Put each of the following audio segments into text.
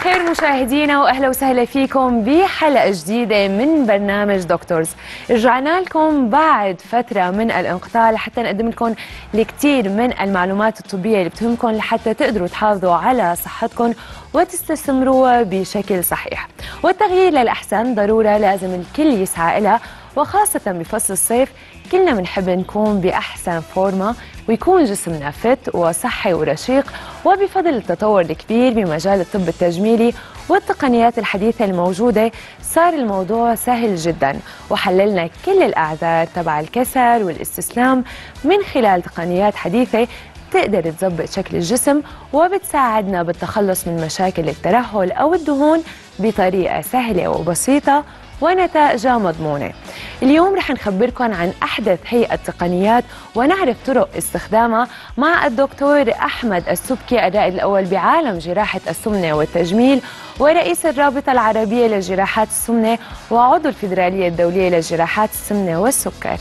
الخير مشاهدينا واهلا وسهلا فيكم بحلقه جديده من برنامج دكتورز رجعنا لكم بعد فتره من الانقطاع لحتى نقدم لكم الكثير من المعلومات الطبيه اللي بتهمكم لحتى تقدروا تحافظوا على صحتكم وتستثمروها بشكل صحيح والتغيير للاحسن ضروره لازم الكل يسعى لها وخاصة بفصل الصيف كلنا بنحب نكون بأحسن فورمة ويكون جسمنا فت وصحي ورشيق وبفضل التطور الكبير بمجال الطب التجميلي والتقنيات الحديثة الموجودة صار الموضوع سهل جدا وحللنا كل الأعذار تبع الكسل والاستسلام من خلال تقنيات حديثة تقدر تظبط شكل الجسم وبتساعدنا بالتخلص من مشاكل الترهل أو الدهون بطريقة سهلة وبسيطة ونتائجها مضمونة اليوم رح نخبركم عن أحدث هي التقنيات ونعرف طرق استخدامها مع الدكتور أحمد السبكي الرائد الأول بعالم جراحة السمنة والتجميل ورئيس الرابطة العربية لجراحات السمنة وعضو الفيدرالية الدولية لجراحات السمنة والسكر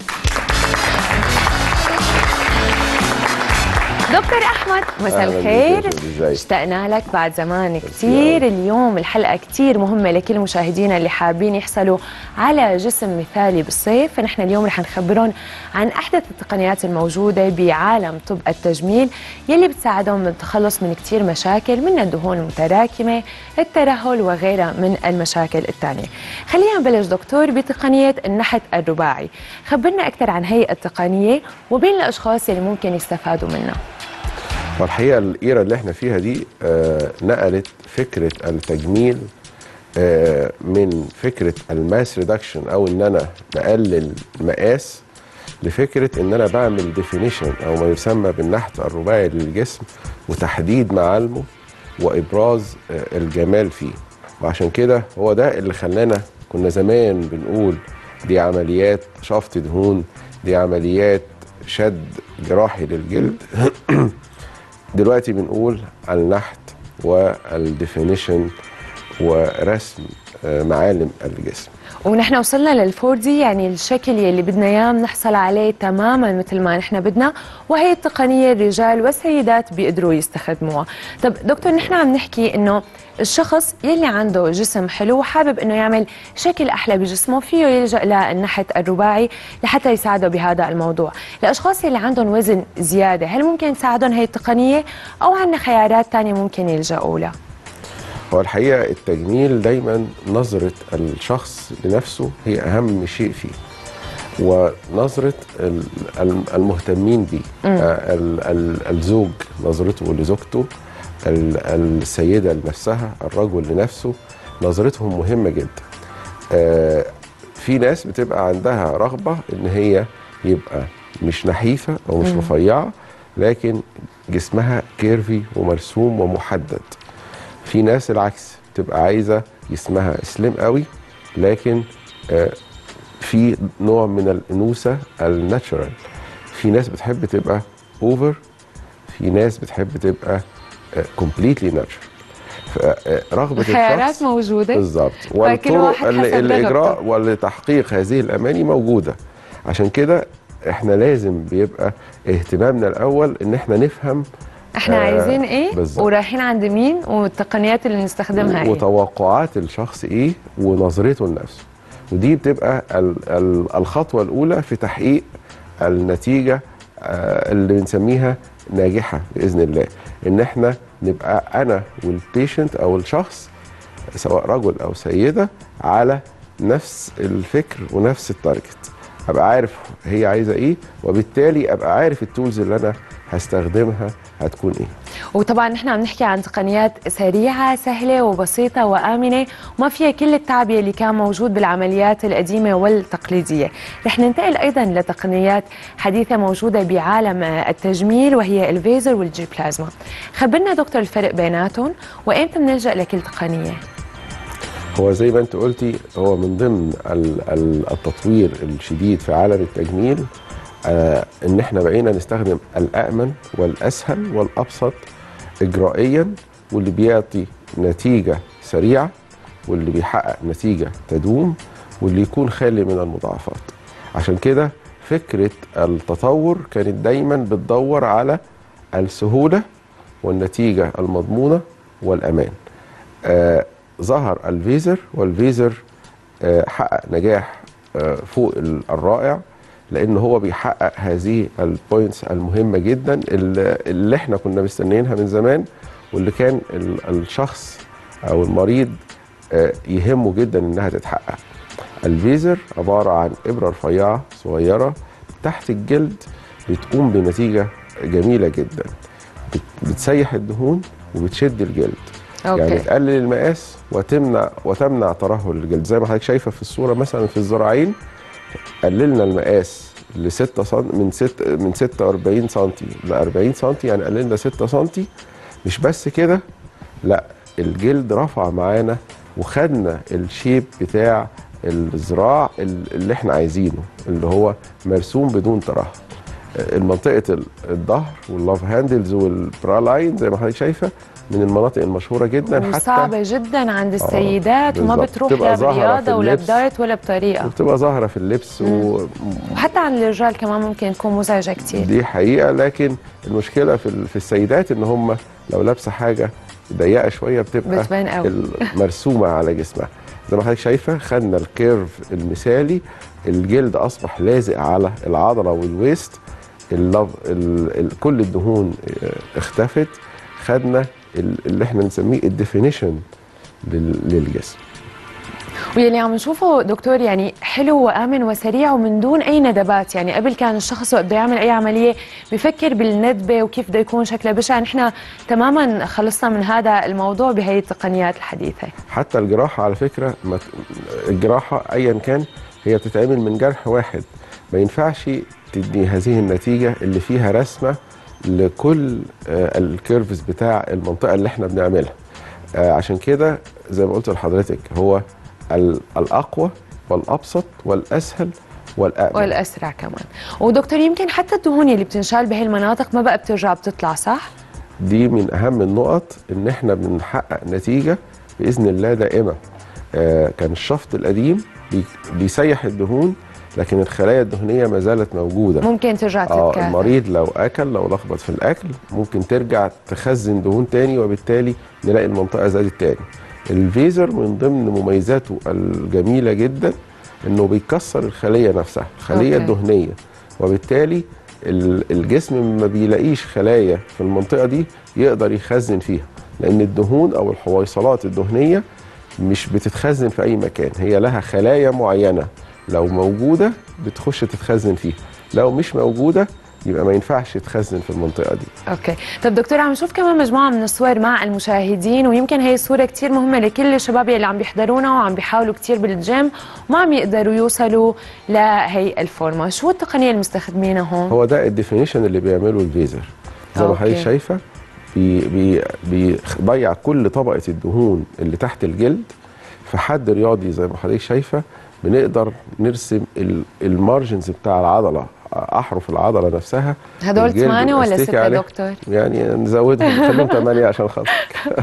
دكتور احمد مساء الخير اشتقنا لك بعد زمان كثير اليوم الحلقه كثير مهمه لكل مشاهدينا اللي حابين يحصلوا على جسم مثالي بالصيف فنحن اليوم رح نخبرهم عن احدث التقنيات الموجوده بعالم طب التجميل يلي بتساعدهم بالتخلص من كثير مشاكل من الدهون المتراكمه الترهل وغيرها من المشاكل الثانيه خلينا نبلش دكتور بتقنيه النحت الرباعي خبرنا اكثر عن هي التقنيه وبين الاشخاص اللي ممكن يستفادوا منها والحقيقه الايرا اللي احنا فيها دي آه نقلت فكره التجميل آه من فكره الماس ريدكشن او ان انا بقلل مقاس لفكره ان انا بعمل ديفينيشن او ما يسمى بالنحت الرباعي للجسم وتحديد معالمه وابراز آه الجمال فيه وعشان كده هو ده اللي خلانا كنا زمان بنقول دي عمليات شفط دهون دي عمليات شد جراحي للجلد دلوقتي بنقول النحت والديفينيشن ورسم معالم الجسم ونحن وصلنا للفور دي يعني الشكل يلي بدنا اياه بنحصل عليه تماما مثل ما نحن بدنا وهي التقنيه الرجال والسيدات بيقدروا يستخدموها طب دكتور نحن عم نحكي انه الشخص يلي عنده جسم حلو وحابب انه يعمل شكل احلى بجسمه فيه يلجا للنحت الرباعي لحتى يساعده بهذا الموضوع الاشخاص اللي عندهم وزن زياده هل ممكن تساعدهم هي التقنيه او عندنا خيارات ثانيه ممكن يلجأوا لها هو الحقيقه التجميل دايما نظره الشخص لنفسه هي اهم شيء فيه ونظره المهتمين بيه الزوج نظرته لزوجته السيده لنفسها الرجل لنفسه نظرتهم مهمه جدا في ناس بتبقى عندها رغبه ان هي يبقى مش نحيفه او مش رفيعه لكن جسمها كيرفي ومرسوم ومحدد في ناس العكس تبقى عايزه جسمها سليم قوي لكن في نوع من الانوثه الناتشرال في ناس بتحب تبقى اوفر في ناس بتحب تبقى كومبليتلي ناتشرال رغبه الخيارات موجوده بالظبط والطرق الاجراء ولتحقيق هذه الاماني موجوده عشان كده احنا لازم بيبقى اهتمامنا الاول ان احنا نفهم احنا آه عايزين ايه بالزبط. ورايحين عند مين والتقنيات اللي نستخدمها ايه وتوقعات الشخص ايه ونظرته لنفسه ودي بتبقى ال ال الخطوه الاولى في تحقيق النتيجه آه اللي بنسميها ناجحه باذن الله ان احنا نبقى انا والبيشنت او الشخص سواء رجل او سيده على نفس الفكر ونفس التارجت ابقى عارف هي عايزه ايه وبالتالي ابقى عارف التولز اللي انا هستخدمها هتكون ايه وطبعا نحن عم نحكي عن تقنيات سريعه سهله وبسيطه وامنه وما فيها كل التعبئه اللي كان موجود بالعمليات القديمه والتقليديه رح ننتقل ايضا لتقنيات حديثه موجوده بعالم التجميل وهي الفيزر والجي بلازما خبرنا دكتور الفرق بيناتهم وامتى بنلجا لكل تقنيه هو زي ما انت قلتي هو من ضمن التطوير الشديد في عالم التجميل آه ان احنا بقينا نستخدم الامن والاسهل والابسط اجرائيا واللي بيعطي نتيجه سريعه واللي بيحقق نتيجه تدوم واللي يكون خالي من المضاعفات عشان كده فكره التطور كانت دايما بتدور على السهوله والنتيجه المضمونه والامان آه ظهر الفيزر والفيزر آه حقق نجاح آه فوق ال- الرائع لان هو بيحقق هذه البوينتس المهمه جدا اللي, اللي احنا كنا مستنيينها من زمان واللي كان ال- الشخص او المريض آه، يهمه جدا انها تتحقق الفيزر عباره عن ابره رفيعه صغيره تحت الجلد بتقوم بنتيجه جميله جدا بت- بتسيح الدهون وبتشد الجلد أوكي. يعني تقلل المقاس وتمنع وتمنع ترهل الجلد زي ما حضرتك شايفه في الصوره مثلا في الذراعين قللنا المقاس ل 6 سم من 6 من 46 سم ل 40 سم يعني قللنا 6 سم مش بس كده لا الجلد رفع معانا وخدنا الشيب بتاع الذراع ال- اللي احنا عايزينه اللي هو مرسوم بدون ترهل المنطقه ال- الظهر واللاف هاندلز والبرا لاين زي ما حضرتك شايفه من المناطق المشهوره جدا حتى وصعبة جدا عند السيدات وما بالظبط. بتروح بتبقى لا ظاهرة في برياضة ولا اللبس. بدايت ولا بطريقة وبتبقى ظاهره في اللبس و... وحتى عند الرجال كمان ممكن تكون مزعجة كتير دي حقيقه لكن المشكله في ال- في السيدات ان هم لو لابسه حاجه ضيقه شويه بتبقى بتبان قوي. مرسومه على جسمها زي ما حضرتك شايفه خدنا الكيرف المثالي الجلد اصبح لازق على العضله والويست اللف... ال... ال... كل الدهون اه، اختفت خدنا ال- اللي احنا بنسميه الديفينيشن لل... للجسم واللي عم نشوفه دكتور يعني حلو وآمن وسريع ومن دون أي ندبات يعني قبل كان الشخص وقت بده يعمل أي عملية بفكر بالندبة وكيف بده يكون شكلها بشع نحن تماما خلصنا من هذا الموضوع بهي التقنيات الحديثة حتى الجراحة على فكرة ما ت- الجراحة أيا كان هي بتتعمل من جرح واحد ما ينفعش تدي هذه النتيجة اللي فيها رسمة لكل آه، الكيرفز بتاع المنطقة اللي احنا بنعملها آه، عشان كده زي ما قلت لحضرتك هو ال- الأقوى والأبسط والأسهل والأأمن والأسرع كمان ودكتور يمكن حتى الدهون اللي بتنشال بهي المناطق ما بقى بترجع بتطلع صح؟ دي من اهم النقط ان احنا بنحقق نتيجه باذن الله دائمه آه كان الشفط القديم بي- بيسيح الدهون لكن الخلايا الدهنيه ما زالت موجوده ممكن ترجع اه تتكاثر المريض لو اكل لو لخبط في الاكل ممكن ترجع تخزن دهون تاني وبالتالي نلاقي المنطقه زادت تاني الفيزر من ضمن مميزاته الجميله جدا انه بيكسر الخليه نفسها الخليه أوكي. الدهنيه وبالتالي ال- الجسم ما بيلاقيش خلايا في المنطقه دي يقدر يخزن فيها لان الدهون او الحويصلات الدهنيه مش بتتخزن في اي مكان هي لها خلايا معينه لو موجوده بتخش تتخزن فيها لو مش موجوده يبقى ما ينفعش تخزن في المنطقه دي اوكي طب دكتور عم نشوف كمان مجموعه من الصور مع المشاهدين ويمكن هي صوره كتير مهمه لكل الشباب اللي عم بيحضرونا وعم بيحاولوا كتير بالجيم وما عم يقدروا يوصلوا لهي الفورمه شو التقنيه المستخدمينها هون هو ده الديفينيشن اللي بيعمله الفيزر زي ما أوكي. حضرتك شايفه بي بي بيضيع كل طبقه الدهون اللي تحت الجلد في حد رياضي زي ما حضرتك شايفه بنقدر نرسم ال- المارجنز بتاع العضله احرف العضله نفسها هدول الجلد ثمانية ولا الأستيكي ستة عليه. دكتور؟ يعني نزودهم خليهم ثمانية عشان خاطرك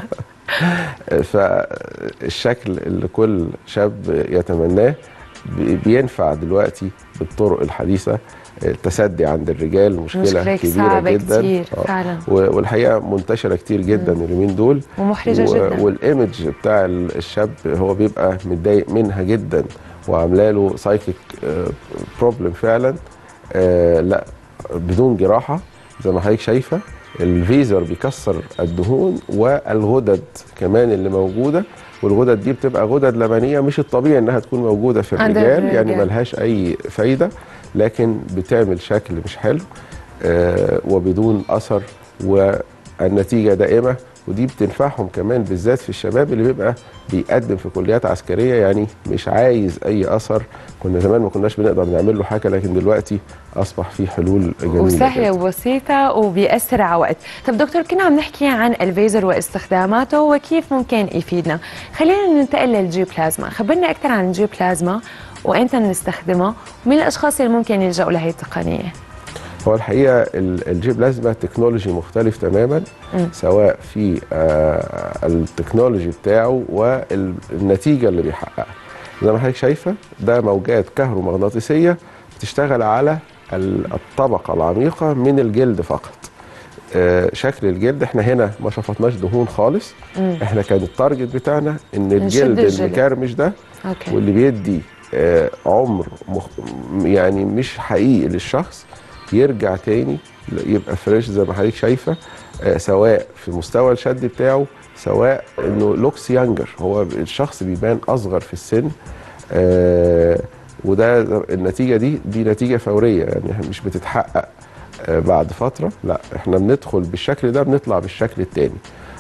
فالشكل اللي كل شاب يتمناه بي- بينفع دلوقتي بالطرق الحديثة التسدي عند الرجال مشكلة, مشكلة كبيرة صعبة جدا كتير، آه. فعلا. و- والحقيقة منتشرة كتير جدا اليومين دول ومحرجة و- جدا والايمج بتاع ال- الشاب هو بيبقى متضايق منها جدا وعامله له سايكيك بروبلم فعلا آه لا بدون جراحه زي ما حضرتك شايفه الفيزر بيكسر الدهون والغدد كمان اللي موجوده والغدد دي بتبقى غدد لبنيه مش الطبيعي انها تكون موجوده في عند الرجال يعني الرجال. ملهاش اي فايده لكن بتعمل شكل مش حلو آه وبدون اثر والنتيجه دائمه ودي بتنفعهم كمان بالذات في الشباب اللي بيبقى بيقدم في كليات عسكريه يعني مش عايز اي اثر كنا زمان ما كناش بنقدر نعمل له حاجه لكن دلوقتي اصبح في حلول جميله وسهلة جداً. وبسيطة وبأسرع وقت طب دكتور كنا عم نحكي عن الفيزر واستخداماته وكيف ممكن يفيدنا خلينا ننتقل للجي بلازما خبرنا أكثر عن الجي بلازما وأنت بنستخدمها ومين الأشخاص اللي ممكن يلجأوا لهي التقنية هو الحقيقه ال- الجيب لازمه تكنولوجي مختلف تماما مم. سواء في آه، التكنولوجي بتاعه والنتيجه اللي بيحققها زي ما حضرتك شايفه ده موجات كهرومغناطيسيه بتشتغل على ال- الطبقه العميقه من الجلد فقط آه، شكل الجلد احنا هنا ما شفطناش دهون خالص مم. احنا كان التارجت بتاعنا ان نشد الجلد الجلد. المكرمش ده اوكي واللي بيدي آه، عمر مخ... يعني مش حقيقي للشخص يرجع تاني يبقى فريش زي ما حضرتك شايفه آه، سواء في مستوى الشد بتاعه سواء انه لوكس يانجر هو الشخص بيبان اصغر في السن آه، وده النتيجه دي دي نتيجه فوريه يعني مش بتتحقق آه، بعد فتره لا احنا بندخل بالشكل ده بنطلع بالشكل التاني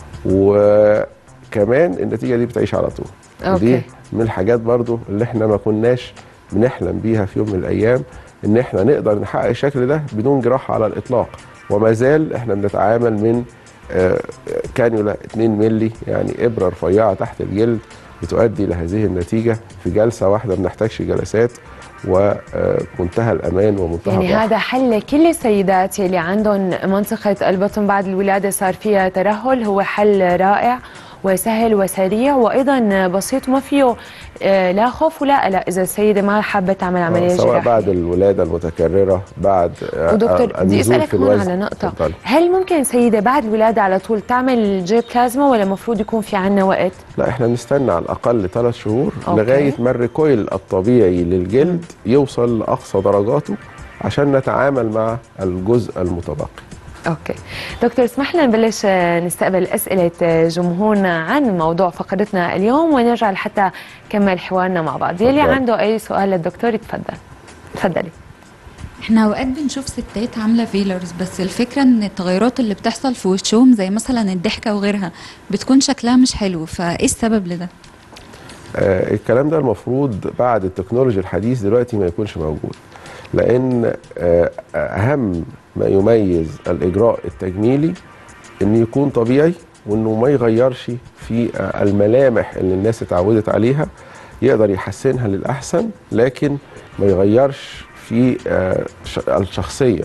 وكمان النتيجه دي بتعيش على طول أوكي. دي من الحاجات برضو اللي احنا ما كناش بنحلم بيها في يوم من الايام ان احنا نقدر نحقق الشكل ده بدون جراحه على الاطلاق وما زال احنا بنتعامل من آه، كانيولا 2 مللي يعني ابره رفيعه تحت الجلد بتؤدي لهذه النتيجه في جلسه واحده ما بنحتاجش جلسات ومنتهى الامان ومنتهى يعني الراحه هذا حل لكل السيدات اللي عندهم منطقة البطن بعد الولادة صار فيها ترهل هو حل رائع وسهل وسريع وايضا بسيط وما فيه آه، لا خوف ولا قلق اذا السيده ما حابه تعمل عمليه سواء جراحيه بعد الولاده المتكرره بعد آه، ودكتور آه، بدي النزول اسالك في هون الوزن. على نقطه اتفضلي. هل ممكن سيده بعد الولاده على طول تعمل جيب بلازما ولا المفروض يكون في عنا وقت لا احنا بنستنى على الاقل ثلاث شهور أوكي. لغايه ما الريكويل الطبيعي للجلد يوصل لاقصى درجاته عشان نتعامل مع الجزء المتبقي اوكي دكتور اسمح لنا نبلش آه، نستقبل اسئله آه، جمهورنا عن موضوع فقرتنا اليوم ونرجع لحتى نكمل حوارنا مع بعض يلي تفضل. عنده اي سؤال للدكتور يتفضل تفضلي احنا اوقات بنشوف ستات عامله فيلرز بس الفكره ان التغيرات اللي بتحصل في وشهم زي مثلا الضحكه وغيرها بتكون شكلها مش حلو فايه السبب لده آه الكلام ده المفروض بعد التكنولوجيا الحديث دلوقتي ما يكونش موجود لان آه اهم ما يميز الاجراء التجميلي انه يكون طبيعي وانه ما يغيرش في آه الملامح اللي الناس اتعودت عليها يقدر يحسنها للاحسن لكن ما يغيرش في آه ش- الشخصيه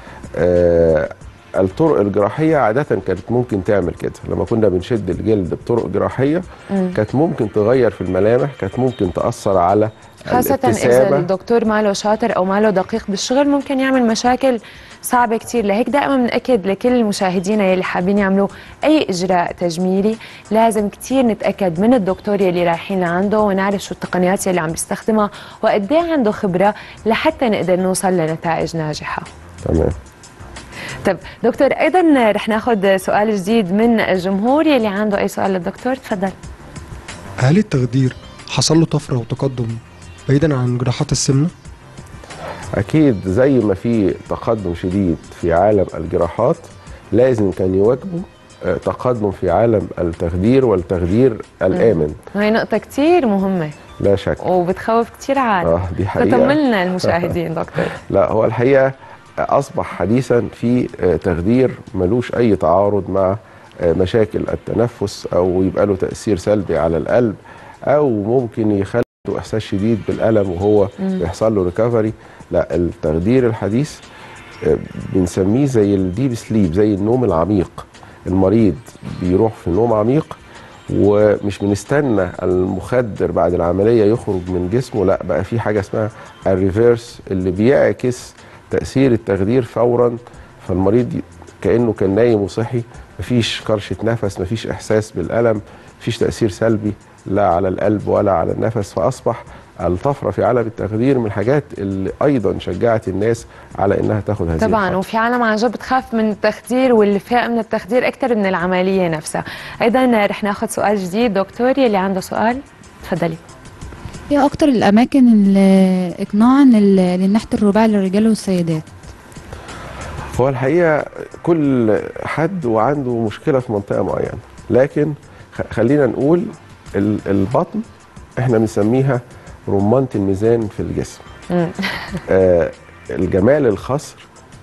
آه الطرق الجراحيه عاده كانت ممكن تعمل كده لما كنا بنشد الجلد بطرق جراحيه كانت ممكن تغير في الملامح كانت ممكن تاثر على خاصة إذا الابتسامة. الدكتور ماله شاطر أو ماله دقيق بالشغل ممكن يعمل مشاكل صعبة كتير لهيك دائما بنأكد لكل المشاهدين يلي حابين يعملوا أي إجراء تجميلي لازم كتير نتأكد من الدكتور يلي رايحين لعنده ونعرف شو التقنيات يلي عم بيستخدمها وقد إيه عنده خبرة لحتى نقدر نوصل لنتائج ناجحة تمام طيب دكتور أيضا رح ناخد سؤال جديد من الجمهور يلي عنده أي سؤال للدكتور تفضل هل التخدير حصل له طفرة وتقدم بعيدا عن جراحات السمنة؟ اكيد زي ما في تقدم شديد في عالم الجراحات لازم كان يواكبه آه، تقدم في عالم التخدير والتخدير الامن هاي نقطة كتير مهمة لا شك وبتخوف كتير عالم اه دي حقيقه فطمنا المشاهدين دكتور لا هو الحقيقه اصبح حديثا في آه، تخدير ملوش اي تعارض مع آه، مشاكل التنفس او يبقى له تاثير سلبي على القلب او ممكن يخلي عنده احساس شديد بالالم وهو بيحصل له ريكفري لا التخدير الحديث آه، بنسميه زي الديب سليب زي النوم العميق المريض بيروح في نوم عميق ومش بنستنى المخدر بعد العمليه يخرج من جسمه لا بقى في حاجه اسمها الريفيرس اللي بيعكس تاثير التخدير فورا فالمريض ي- كانه كان نايم وصحي مفيش كرشه نفس مفيش احساس بالالم مفيش تاثير سلبي لا على القلب ولا على النفس فاصبح الطفره في عالم التخدير من الحاجات اللي ايضا شجعت الناس على انها تاخد هذه طبعا الخطوة. وفي عالم عن جد بتخاف من التخدير والفئة من التخدير اكثر من العمليه نفسها ايضا رح ناخذ سؤال جديد دكتور يلي عنده سؤال تفضلي ايه اكتر الاماكن اللي اقناعا لل- للنحت الرباعي للرجال والسيدات هو الحقيقه كل حد وعنده مشكله في منطقه معينه لكن خ- خلينا نقول ال- البطن احنا بنسميها رمانه الميزان في الجسم آه الجمال الخصر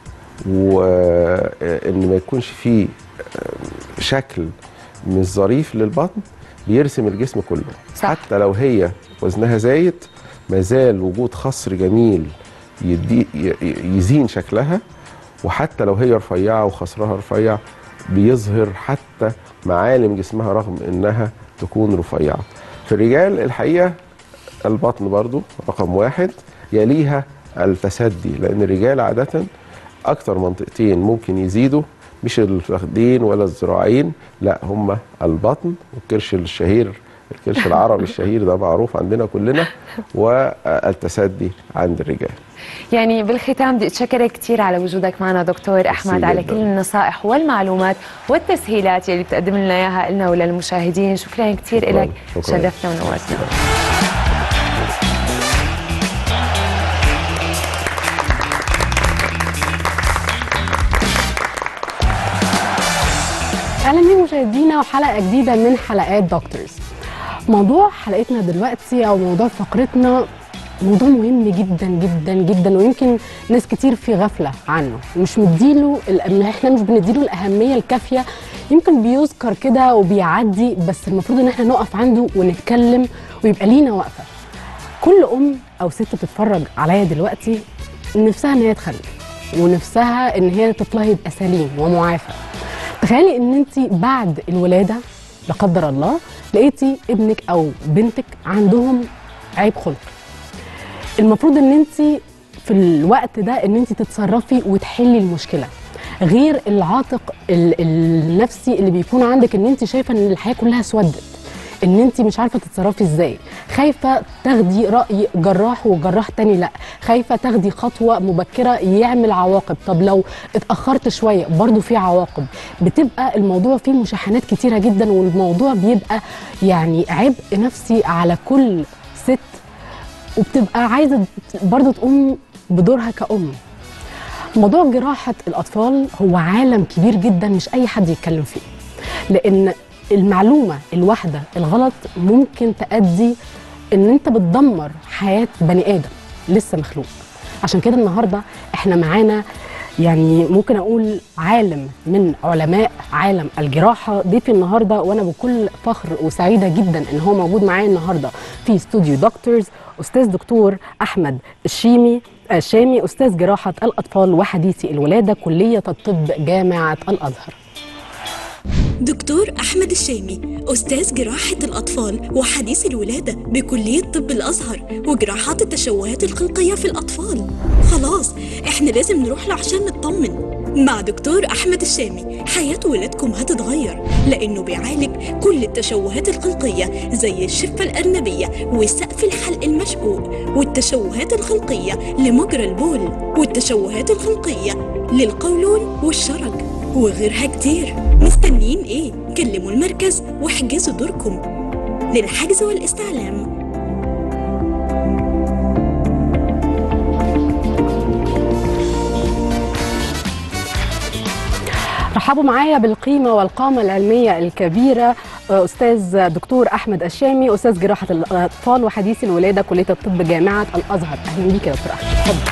وان ما يكونش فيه آه، شكل مش ظريف للبطن بيرسم الجسم كله صح. حتى لو هي وزنها زايد ما زال وجود خصر جميل يدي ي- ي- يزين شكلها وحتى لو هي رفيعه وخصرها رفيع بيظهر حتى معالم جسمها رغم انها تكون رفيعه في الرجال الحقيقه البطن برضو رقم واحد يليها التسدي لان الرجال عاده اكتر منطقتين ممكن يزيدوا مش الفخذين ولا الذراعين لا هم البطن والكرش الشهير الكرش العربي الشهير ده معروف عندنا كلنا والتسدي عند الرجال يعني بالختام بدي اتشكرك كثير على وجودك معنا دكتور احمد على جداً. كل النصائح والمعلومات والتسهيلات اللي بتقدم لنا اياها لنا وللمشاهدين شكرا كثير شكراً. لك شكراً. شرفتنا ونورتنا اهلا بيكم مشاهدينا وحلقه جديده من حلقات دكتورز موضوع حلقتنا دلوقتي او موضوع فقرتنا موضوع مهم جدا جدا جدا ويمكن ناس كتير في غفله عنه مش مديله الأم- احنا مش بنديله الاهميه الكافيه يمكن بيذكر كده وبيعدي بس المفروض ان احنا نقف عنده ونتكلم ويبقى لينا وقفه كل ام او ست بتتفرج عليا دلوقتي نفسها ان هي تخلف ونفسها ان هي طفلها يبقى سليم ومعافى تخيلي ان انت بعد الولاده لا قدر الله لقيتي ابنك او بنتك عندهم عيب خلق المفروض ان انت في الوقت ده ان انت تتصرفي وتحلي المشكله غير العاتق ال- النفسي اللي بيكون عندك ان انت شايفه ان الحياه كلها اسودت ان انت مش عارفه تتصرفي ازاي خايفه تاخدي راي جراح وجراح تاني لا خايفه تاخدي خطوه مبكره يعمل عواقب طب لو اتاخرت شويه برضو في عواقب بتبقى الموضوع فيه مشاحنات كتيره جدا والموضوع بيبقى يعني عبء نفسي على كل ست وبتبقى عايزه برضو تقوم بدورها كأم موضوع جراحة الأطفال هو عالم كبير جدا مش أي حد يتكلم فيه لأن المعلومة الواحدة الغلط ممكن تأدي إن أنت بتدمر حياة بني آدم لسه مخلوق عشان كده النهاردة إحنا معانا يعني ممكن أقول عالم من علماء عالم الجراحة ضيفي النهاردة وأنا بكل فخر وسعيدة جدا إن هو موجود معايا النهاردة في استوديو دكتورز أستاذ دكتور أحمد الشيمي الشامي أستاذ جراحة الأطفال وحديثي الولادة كلية الطب جامعة الأزهر دكتور أحمد الشامي أستاذ جراحة الأطفال وحديث الولادة بكلية طب الأزهر وجراحات التشوهات الخلقية في الأطفال خلاص إحنا لازم نروح له عشان نطمن مع دكتور أحمد الشامي حياة ولادكم هتتغير لأنه بيعالج كل التشوهات الخلقية زي الشفة الأرنبية وسقف الحلق المشقوق والتشوهات الخلقية لمجرى البول والتشوهات الخلقية للقولون والشرج وغيرها كتير مستنيين ايه كلموا المركز واحجزوا دوركم للحجز والاستعلام رحبوا معايا بالقيمة والقامة العلمية الكبيرة أستاذ دكتور أحمد الشامي أستاذ جراحة الأطفال وحديث الولادة كلية الطب جامعة الأزهر أهلا بيك يا دكتور أحمد اتفضل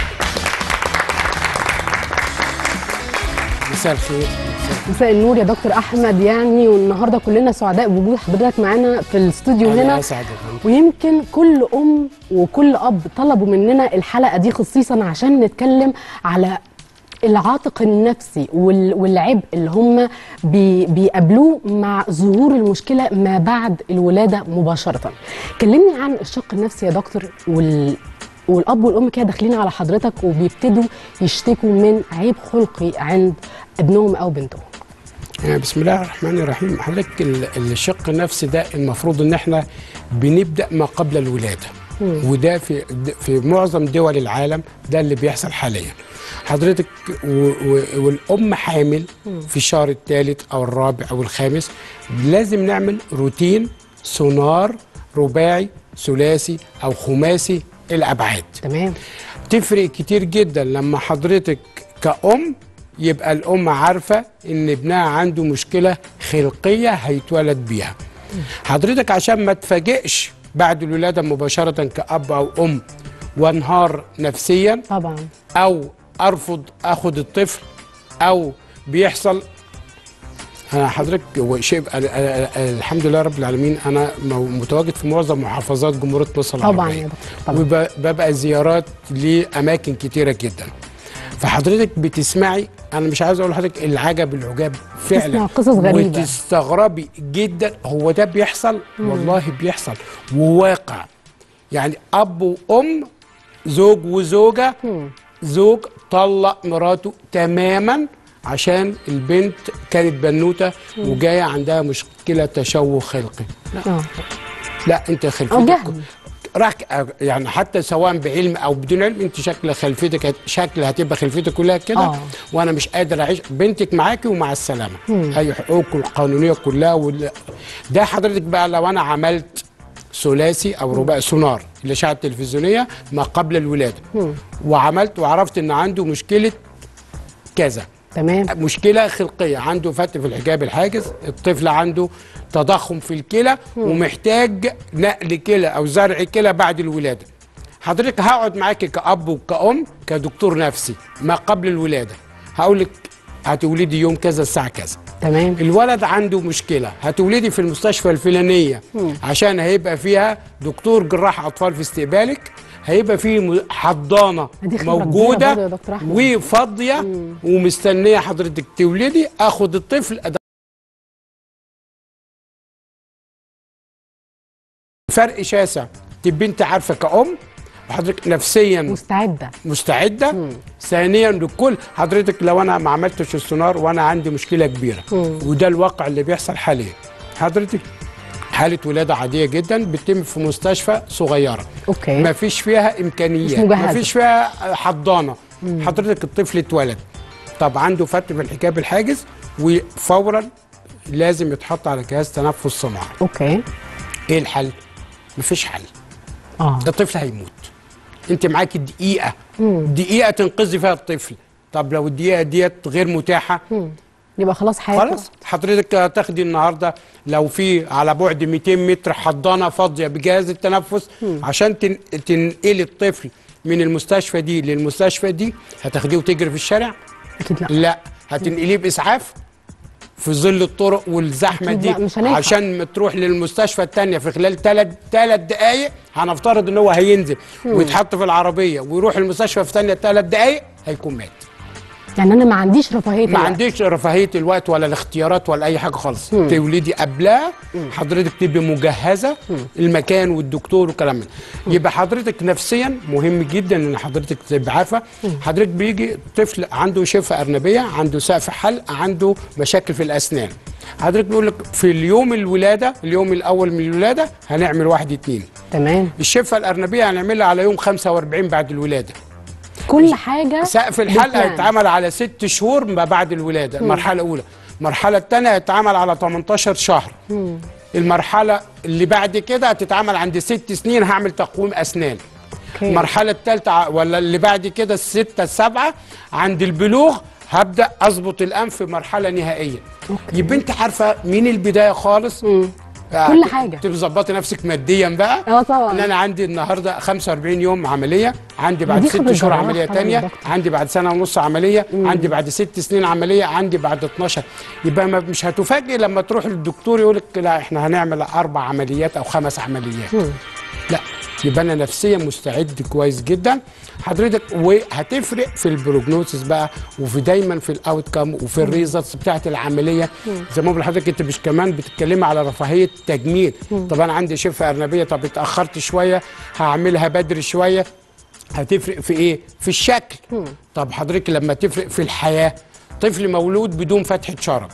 مساء الخير مساء النور يا دكتور أحمد يعني والنهاردة كلنا سعداء بوجود حضرتك معانا في الاستوديو أنا هنا اسعد يا فندم. ويمكن كل ام وكل اب طلبوا مننا الحلقه دي خصيصا عشان نتكلم على العاتق النفسي وال- والعبء اللي هم بي بيقابلوه مع ظهور المشكله ما بعد الولاده مباشره. كلمني عن الشق النفسي يا دكتور وال والاب والام كده داخلين على حضرتك وبيبتدوا يشتكوا من عيب خلقي عند ابنهم او بنتهم. آه، بسم الله الرحمن الرحيم حضرتك ال- الشق النفسي ده المفروض ان احنا بنبدا ما قبل الولاده وده في في معظم دول العالم ده اللي بيحصل حاليا حضرتك و- و- والام حامل في الشهر الثالث او الرابع او الخامس لازم نعمل روتين سونار رباعي ثلاثي او خماسي الابعاد تمام؟ تفرق كتير جدا لما حضرتك كأم يبقى الأم عارفة إن ابنها عنده مشكلة خلقية هيتولد بيها حضرتك عشان ما تفاجئش بعد الولادة مباشرة كأب أو أم وانهار نفسيا طبعا أو أرفض أخد الطفل أو بيحصل أنا حضرتك هو شيء أنا- أنا- الحمد لله رب العالمين أنا مو- متواجد في معظم محافظات جمهورية مصر طبعا العربية يا دكتور طبعا وببقى زيارات لاماكن كتيره جدا فحضرتك بتسمعي انا مش عايز اقول لحضرتك العجب العجاب تسمع فعلا قصص غريبة. وتستغربي جدا هو ده بيحصل والله بيحصل وواقع يعني اب وام زوج وزوجه زوج طلق مراته تماما عشان البنت كانت بنوته وجايه عندها مشكله تشوه خلقي اه لا انت او خلفيتك جهل راح يعني حتى سواء بعلم او بدون علم انت شكل خلفيتك هت- شكل هتبقى خلفيتك كلها كده آه. وانا مش قادر اعيش بنتك معاكي ومع السلامه هي حقوقه القانونيه كلها وال... ده حضرتك بقى لو انا عملت ثلاثي او رباعي سونار الاشعه التلفزيونيه ما قبل الولاده وعملت وعرفت ان عنده مشكله كذا تمام مشكله خلقيه عنده فتق في الحجاب الحاجز الطفل عنده تضخم في الكلى ومحتاج نقل كلى او زرع كلى بعد الولاده حضرتك هقعد معاكي كاب وكأم كدكتور نفسي ما قبل الولاده هقول لك هتولدي يوم كذا الساعه كذا تمام الولد عنده مشكله هتولدي في المستشفى الفلانيه عشان هيبقى فيها دكتور جراح اطفال في استقبالك هيبقى فيه م- حضانه دي خبرة كبيرة برضه موجوده يا دكتور أحمد. وفاضيه ومستنيه حضرتك تولدي اخد الطفل أد- فرق شاسع تبقى انت عارفه كأم حضرتك نفسيا مستعده مستعده ثانيا لكل حضرتك لو انا ما عملتش السونار وانا عندي مشكله كبيره وده الواقع اللي بيحصل حاليا حضرتك حاله ولاده عاديه جدا بتتم في مستشفى صغيره اوكي ما فيش فيها امكانيات مش مجهزة. ما فيش فيها حضانه حضرتك الطفل اتولد طب عنده فتق في الحجاب الحاجز وفورا لازم يتحط على جهاز تنفس صناعي اوكي ايه الحل مفيش حل اه الطفل هيموت انت معاكي دقيقه دقيقه تنقذي فيها الطفل طب لو الدقيقه ديت غير متاحه يبقى خلاص حياته خلاص حضرتك هتاخدي النهارده لو في على بعد 200 متر حضانه فاضيه بجهاز التنفس عشان تن- تنقلي الطفل من المستشفى دي للمستشفى دي هتاخديه وتجري في الشارع اكيد لا لا هتنقليه باسعاف في ظل الطرق والزحمه أكيد دي لا، مش هننفع. عشان ما تروح للمستشفى التانية في خلال ثلاث ثلاث دقائق هنفترض ان هو هينزل ويتحط في العربيه ويروح المستشفى في ثانيه ثلاث دقائق هيكون مات يعني انا ما عنديش رفاهيه ما الوقت. عندكش رفاهيه الوقت ولا الاختيارات ولا اي حاجه خالص تولدي قبلها حضرتك تبقي مجهزه المكان والدكتور والكلام من يبقى حضرتك نفسيا مهم جدا ان حضرتك تبقى عارفه حضرتك بيجي طفل عنده شفه ارنبيه عنده سقف حلق عنده مشاكل في الاسنان حضرتك بيقول لك في اليوم الولاده اليوم الاول من الولاده هنعمل واحد اتنين تمام الشفه الارنبيه هنعملها على يوم 45 بعد الولاده كل حاجه سقف الحلقه بلان. هيتعمل على ست شهور ما بعد الولاده المرحله الاولى المرحله الثانيه هيتعمل على 18 شهر المرحله اللي بعد كده هتتعمل عند ست سنين هعمل تقويم اسنان أوكي. المرحله الثالثه ولا اللي بعد كده السته السبعه عند البلوغ هبدا اظبط الانف في مرحله نهائيه يبقى انت عارفه من البدايه خالص آه، كل حاجة. تبقى ظبطي نفسك ماديا بقى اه طبعا. ان انا عندي النهارده 45 يوم عمليه عندي بعد دي ست خبرة شهور جراح عمليه طبعاً تانية يا دكتور. عندي بعد سنه ونص عمليه عندي بعد ست سنين عمليه عندي بعد 12 يبقى ما مش هتفاجئ لما تروح للدكتور يقول لك لا احنا هنعمل اربع عمليات او خمس عمليات لا يبقى انا نفسيا مستعد كويس جدا حضرتك وهتفرق في البروجنوسيس بقى وفي دايما في الاوت كام وفي الريزلتس بتاعت العمليه زي ما بقول لحضرتك انت مش كمان بتتكلمي على رفاهيه تجميل طب انا عندي شفه ارنبيه طب اتاخرت شويه هعملها بدري شويه هتفرق في ايه؟ في الشكل طب حضرتك لما تفرق في الحياه طفل مولود بدون فتحه شرج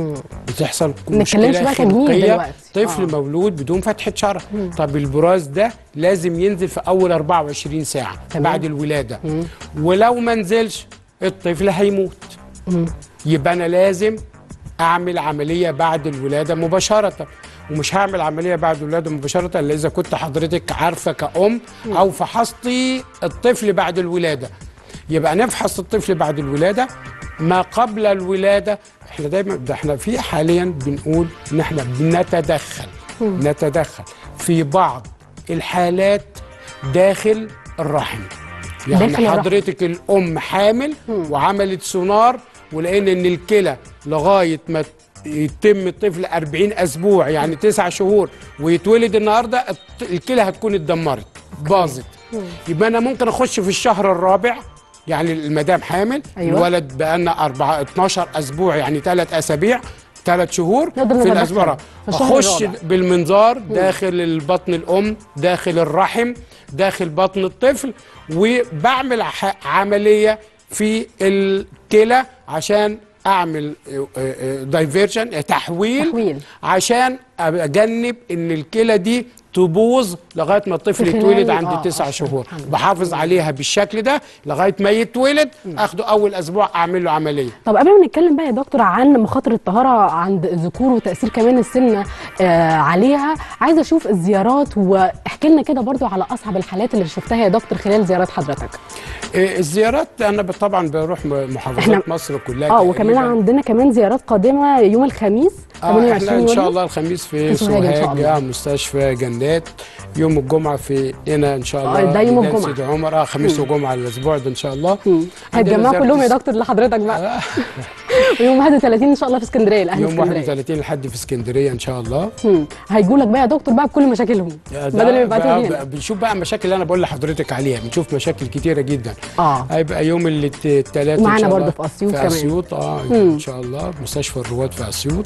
بتحصل ما نتكلمش مشكله بقى تجميل خلقيه دلوقتي. طفل آه. مولود بدون فتحه شرج طب البراز ده لازم ينزل في اول 24 ساعه تمام. بعد الولاده ولو ما نزلش الطفل هيموت يبقى انا لازم اعمل عمليه بعد الولاده مباشره ومش هعمل عمليه بعد الولاده مباشره الا اذا كنت حضرتك عارفه كأم او فحصتي الطفل بعد الولاده يبقى نفحص الطفل بعد الولاده ما قبل الولاده احنا دايما ده احنا في حاليا بنقول ان احنا بنتدخل نتدخل في بعض الحالات داخل الرحم داخل يعني الرحم. حضرتك الام حامل وعملت سونار ولقينا ان الكلى لغايه ما يتم الطفل 40 اسبوع يعني تسع شهور ويتولد النهارده الط- الكلى هتكون اتدمرت باظت يبقى انا ممكن اخش في الشهر الرابع يعني المدام حامل أيوة. الولد بقالنا 4 12 اسبوع يعني ثلاث اسابيع ثلاث شهور نقدر في نتدخل الاسبوع الرابع. في الشهر اخش الرابع. بالمنظار داخل البطن الام داخل الرحم داخل بطن الطفل وبعمل ح- عمليه في الكلى عشان اعمل دايفيرجن تحويل, تحويل. عشان اجنب ان الكلى دي تبوظ لغايه ما الطفل في خلال- يتولد عند آه، تسع آه، شهور الحمد لله. بحافظ عليها بالشكل ده لغايه ما يتولد اخده اول اسبوع اعمل له عمليه طب قبل ما نتكلم بقى يا دكتور عن مخاطر الطهاره عند الذكور وتاثير كمان السمنه آه عليها عايزه اشوف الزيارات واحكي لنا كده برضو على اصعب الحالات اللي شفتها يا دكتور خلال زيارات حضرتك إيه، الزيارات انا ب- طبعا بروح م- محافظات إحنا- مصر كلها اه وكمان تقريباً. عندنا كمان زيارات قادمه يوم الخميس اه 28 احنا ان شاء يوليو. الله الخميس في في سوهاج إن شاء سوهاج الله. آه، مستشفى جنات يوم الجمعه في هنا ان شاء الله آه، ده يوم ميدان الجمعة. سيدي عمر اه خميس وجمعه الاسبوع ده ان شاء الله مم. عندنا هيتجمعوا زيارة كلهم يا الس- دكتور لحضرتك بقى ويوم 31 ان شاء الله في اسكندريه الاهل يوم اسكندريه 31 لحد في اسكندريه ان شاء الله هيجوا لك بقى يا دكتور بقى بكل مشاكلهم ده بدل ما يبعتوا بقى- لي بقى هنا. بنشوف بقى المشاكل اللي انا بقول لحضرتك عليها بنشوف مشاكل كتيره جدا اه هيبقى يوم الثلاث ومعانا برضه في أسيوط في كمان. اسيوط اه ان شاء الله مستشفى الرواد في اسيوط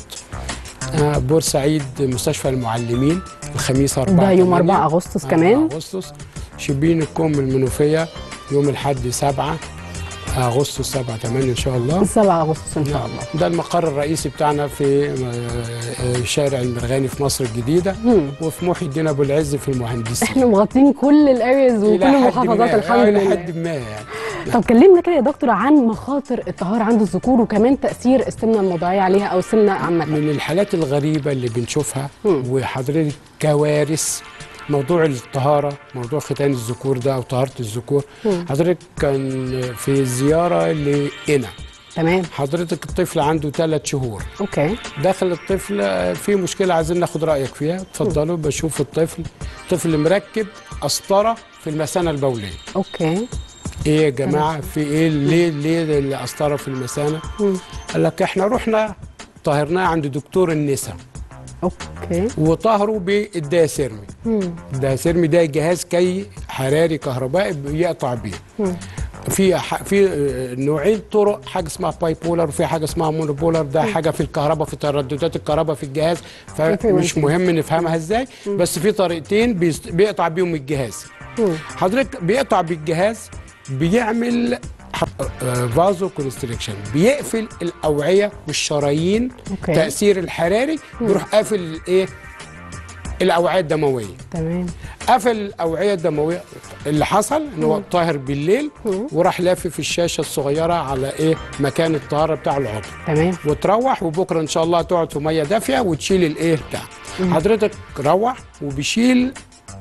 آه بورسعيد مستشفى المعلمين الخميس 4 ده يوم 8. 4 أغسطس آه، كمان. 4 اغسطس شبين الكوم المنوفيه يوم الاحد 7 اغسطس 7 8 ان شاء الله 7 اغسطس ان شاء الله ده المقر الرئيسي بتاعنا في آه، آه، شارع المرغاني في مصر الجديدة وفي محي الدين ابو العز في المهندسين احنا مغطين كل الارياز وكل إلى حد المحافظات ما، الحمد آه، إلى لله حد ما يعني طب كلمنا كده يا دكتور عن مخاطر الطهاره عند الذكور وكمان تاثير السمنه الموضعيه عليها او السمنه عامه من الحالات الغريبة اللي بنشوفها وحضرتك كوارث موضوع الطهارة موضوع ختان الذكور ده أو طهارة الذكور حضرتك كان في زيارة لإنا تمام حضرتك الطفل عنده ثلاث شهور اوكي داخل الطفل آه، في مشكلة عايزين ناخد رأيك فيها اتفضلوا بشوف الطفل طفل مركب قسطرة في المثانة البولية اوكي ايه يا جماعه في ايه ليه ليه القسطره في المثانه قال لك احنا رحنا طهرناه عند دكتور النساء اوكي وطهروا بالداسرمي الداسرمي ده جهاز كي حراري كهربائي بيقطع بيه في ح- في آه، نوعين طرق حاجه اسمها باي بولر وفي حاجه اسمها مونوبولر ده حاجه في الكهرباء في ترددات الكهرباء في الجهاز فمش frequencies. مهم نفهمها ازاي بس في طريقتين بيست- بيقطع بيهم الجهاز حضرتك بيقطع بالجهاز بيعمل فازو كونستريكشن بيقفل الاوعيه والشرايين أوكي. تاثير الحراري بيروح قافل الايه الاوعيه الدمويه تمام قفل الاوعيه الدمويه اللي حصل ان هو طاهر بالليل وراح لافف الشاشه الصغيره على ايه مكان الطهاره بتاع العضو تمام وتروح وبكره ان شاء الله تقعد في ميه دافيه وتشيل الايه بتاع حضرتك روح وبيشيل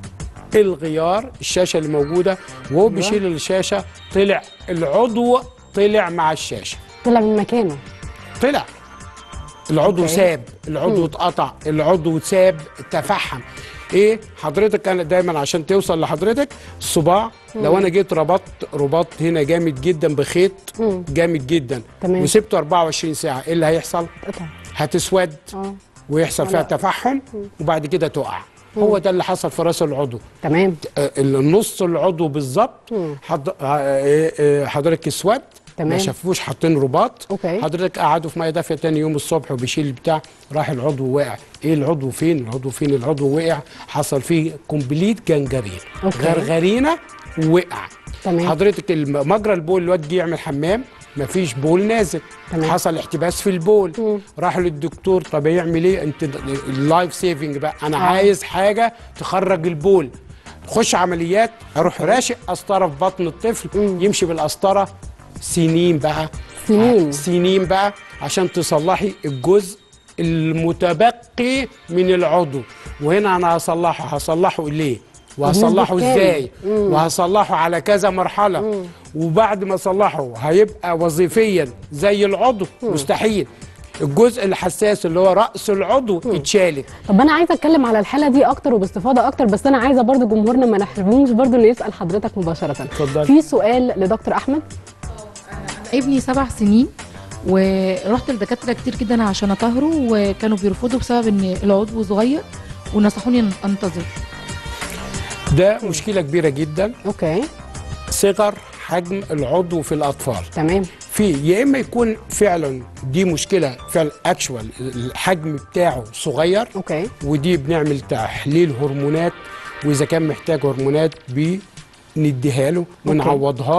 الغيار الشاشه اللي موجوده وهو بيشيل الشاشه طلع العضو طلع مع الشاشه طلع من مكانه طلع العضو أوكي. ساب العضو اتقطع العضو ساب تفحم ايه حضرتك انا دايما عشان توصل لحضرتك الصباع لو انا جيت ربطت رباط هنا جامد جدا بخيط جامد جدا تمام. وسبته 24 ساعه ايه اللي هيحصل اتقطع هتسود اه ويحصل فيها تفحم وبعد كده تقع هو ده اللي حصل في راس العضو تمام آه، النص العضو بالظبط حض... آه، آه، آه، حضرتك اسود تمام. ما شافوش حاطين رباط أوكي. حضرتك قعدوا في ميه دافيه تاني يوم الصبح وبيشيل البتاع راح العضو واقع ايه العضو فين العضو فين العضو وقع حصل فيه كومبليت جنجرين أوكي. غرغرينه وقع تمام. حضرتك الم- مجرى البول الواد جه يعمل حمام مفيش بول نازل تمام. حصل احتباس في البول راح للدكتور طب يعمل ايه انت اللايف سيفنج بقى انا آه. عايز حاجه تخرج البول خش عمليات اروح راشق قسطره في بطن الطفل يمشي بالقسطره سنين بقى سنين. سنين بقى عشان تصلحي الجزء المتبقي من العضو وهنا انا هصلحه هصلحه ليه وهصلحه بنسبة كام؟ ازاي وهصلحه على كذا مرحله وبعد ما اصلحه هيبقى وظيفيا زي العضو مستحيل الجزء الحساس اللي هو راس العضو اتشالت طب انا عايزه اتكلم على الحاله دي اكتر وباستفاضه اكتر بس انا عايزه برضو جمهورنا ما نحرموش برضو انه يسال حضرتك مباشره اتفضلي. في سؤال لدكتور احمد ابني سبع سنين ورحت لدكاتره كتير جدا عشان اطهره وكانوا بيرفضوا بسبب ان العضو صغير ونصحوني ان انتظر ده مشكله كبيره جدا اوكي صغر حجم العضو في الاطفال تمام في يا اما يكون فعلا دي مشكله فعلا اكشوال الحجم بتاعه صغير اوكي ودي بنعمل تحليل هرمونات واذا كان محتاج هرمونات بنديها له ونعوضها له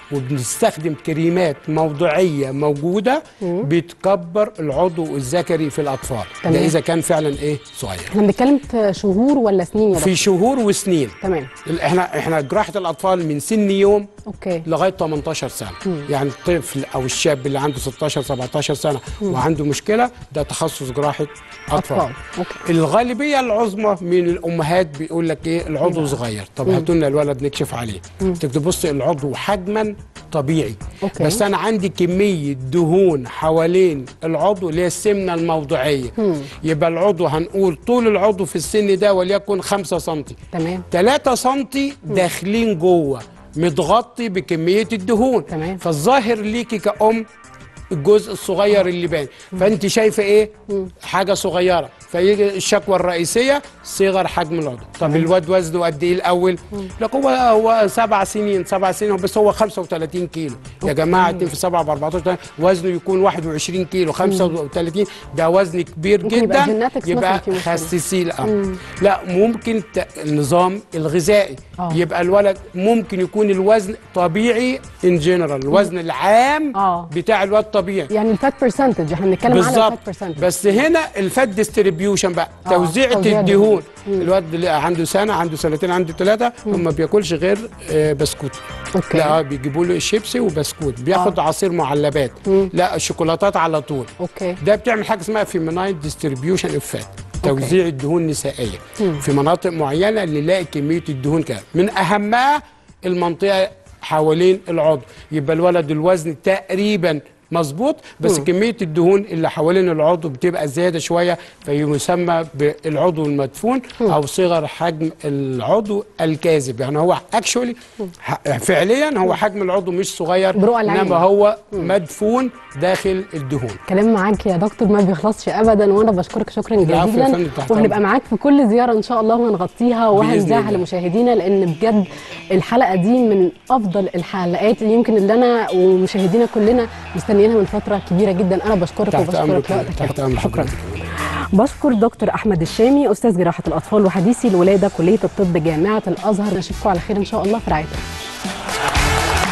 وبنستخدم كريمات موضعيه موجوده بتكبر العضو الذكري في الاطفال تمام. ده اذا كان فعلا ايه صغير احنا بنتكلم في شهور ولا سنين يا دكتور في شهور وسنين تمام احنا احنا جراحه الاطفال من سن يوم اوكي لغايه 18 سنه يعني الطفل او الشاب اللي عنده 16 17 سنه وعنده مشكله ده تخصص جراحه اطفال, اطفال اوكي الغالبيه العظمى من الامهات بيقول لك ايه العضو صغير طب هاتوا لنا الولد نكشف عليه تبص العضو حجما طبيعي أوكي. بس انا عندي كميه دهون حوالين العضو اللي هي السمنه الموضعيه يبقى العضو هنقول طول العضو في السن ده وليكن 5 سم تمام 3 سم داخلين جوه متغطي بكميه الدهون تمام. فالظاهر ليكي كأم الجزء الصغير اللي باين فانت شايفه ايه حاجه صغيره فيجي الشكوى الرئيسيه صغر حجم العضو طب الواد وزنه قد ايه الاول لك هو هو سبع سنين سبع سنين بس هو 35 كيلو يا جماعه 2 في 7 ب 14 وزنه يكون 21 كيلو 35 ده وزن كبير ممكن يبقى جدا genetics مثلاً يبقى في مشكلة. خسسيه الأمر. لا ممكن ت- النظام الغذائي آه. يبقى الولد ممكن يكون الوزن طبيعي ان جنرال الوزن العام آه. بتاع الواد طبيعي يعني الفات برسنتج احنا بنتكلم على بالظبط الفات برسنتج بس هنا الفات ديستريبيوشن بقى آه، توزيع توزيع الدهون الدهون. الواد اللي عنده سنه عنده سنتين عنده ثلاثه ما بياكلش غير آه، بسكوت اوكي لا بيجيبوا له شيبسي وبسكوت بياخد آه. عصير معلبات لا الشوكولاتات على طول اوكي ده بتعمل حاجه اسمها فيميناين ديستريبيوشن اوف فات توزيع الدهون النسائيه في مناطق معينه اللي نلاقي كميه الدهون كده من اهمها المنطقه حوالين العضو يبقى الولد الوزن تقريبا مظبوط بس كميه الدهون اللي حوالين العضو بتبقى زياده شويه فيسمى بالعضو المدفون او صغر حجم العضو الكاذب يعني هو اكشولي فعليا هو حجم العضو مش صغير برؤى العين. انما هو مدفون داخل الدهون كلام معاك يا دكتور ما بيخلصش ابدا وانا بشكرك شكرا العفو يا جزيلا فندم، تحت وهنبقى أمرك. معاك في كل زياره ان شاء الله وهنغطيها وهنذاعها الله. لمشاهدينا لان بجد الحلقه دي من افضل الحلقات اللي يمكن اللي انا ومشاهدينا كلنا مستنيينها من فتره كبيره جدا انا بشكرك تحت وبشكرك امرك لوقتك يا تحت دكتور. امرك شكرا بشكر دكتور احمد الشامي استاذ جراحه الاطفال وحديثي الولاده كليه الطب جامعه الازهر نشوفكم على خير ان شاء الله في رعايه الله.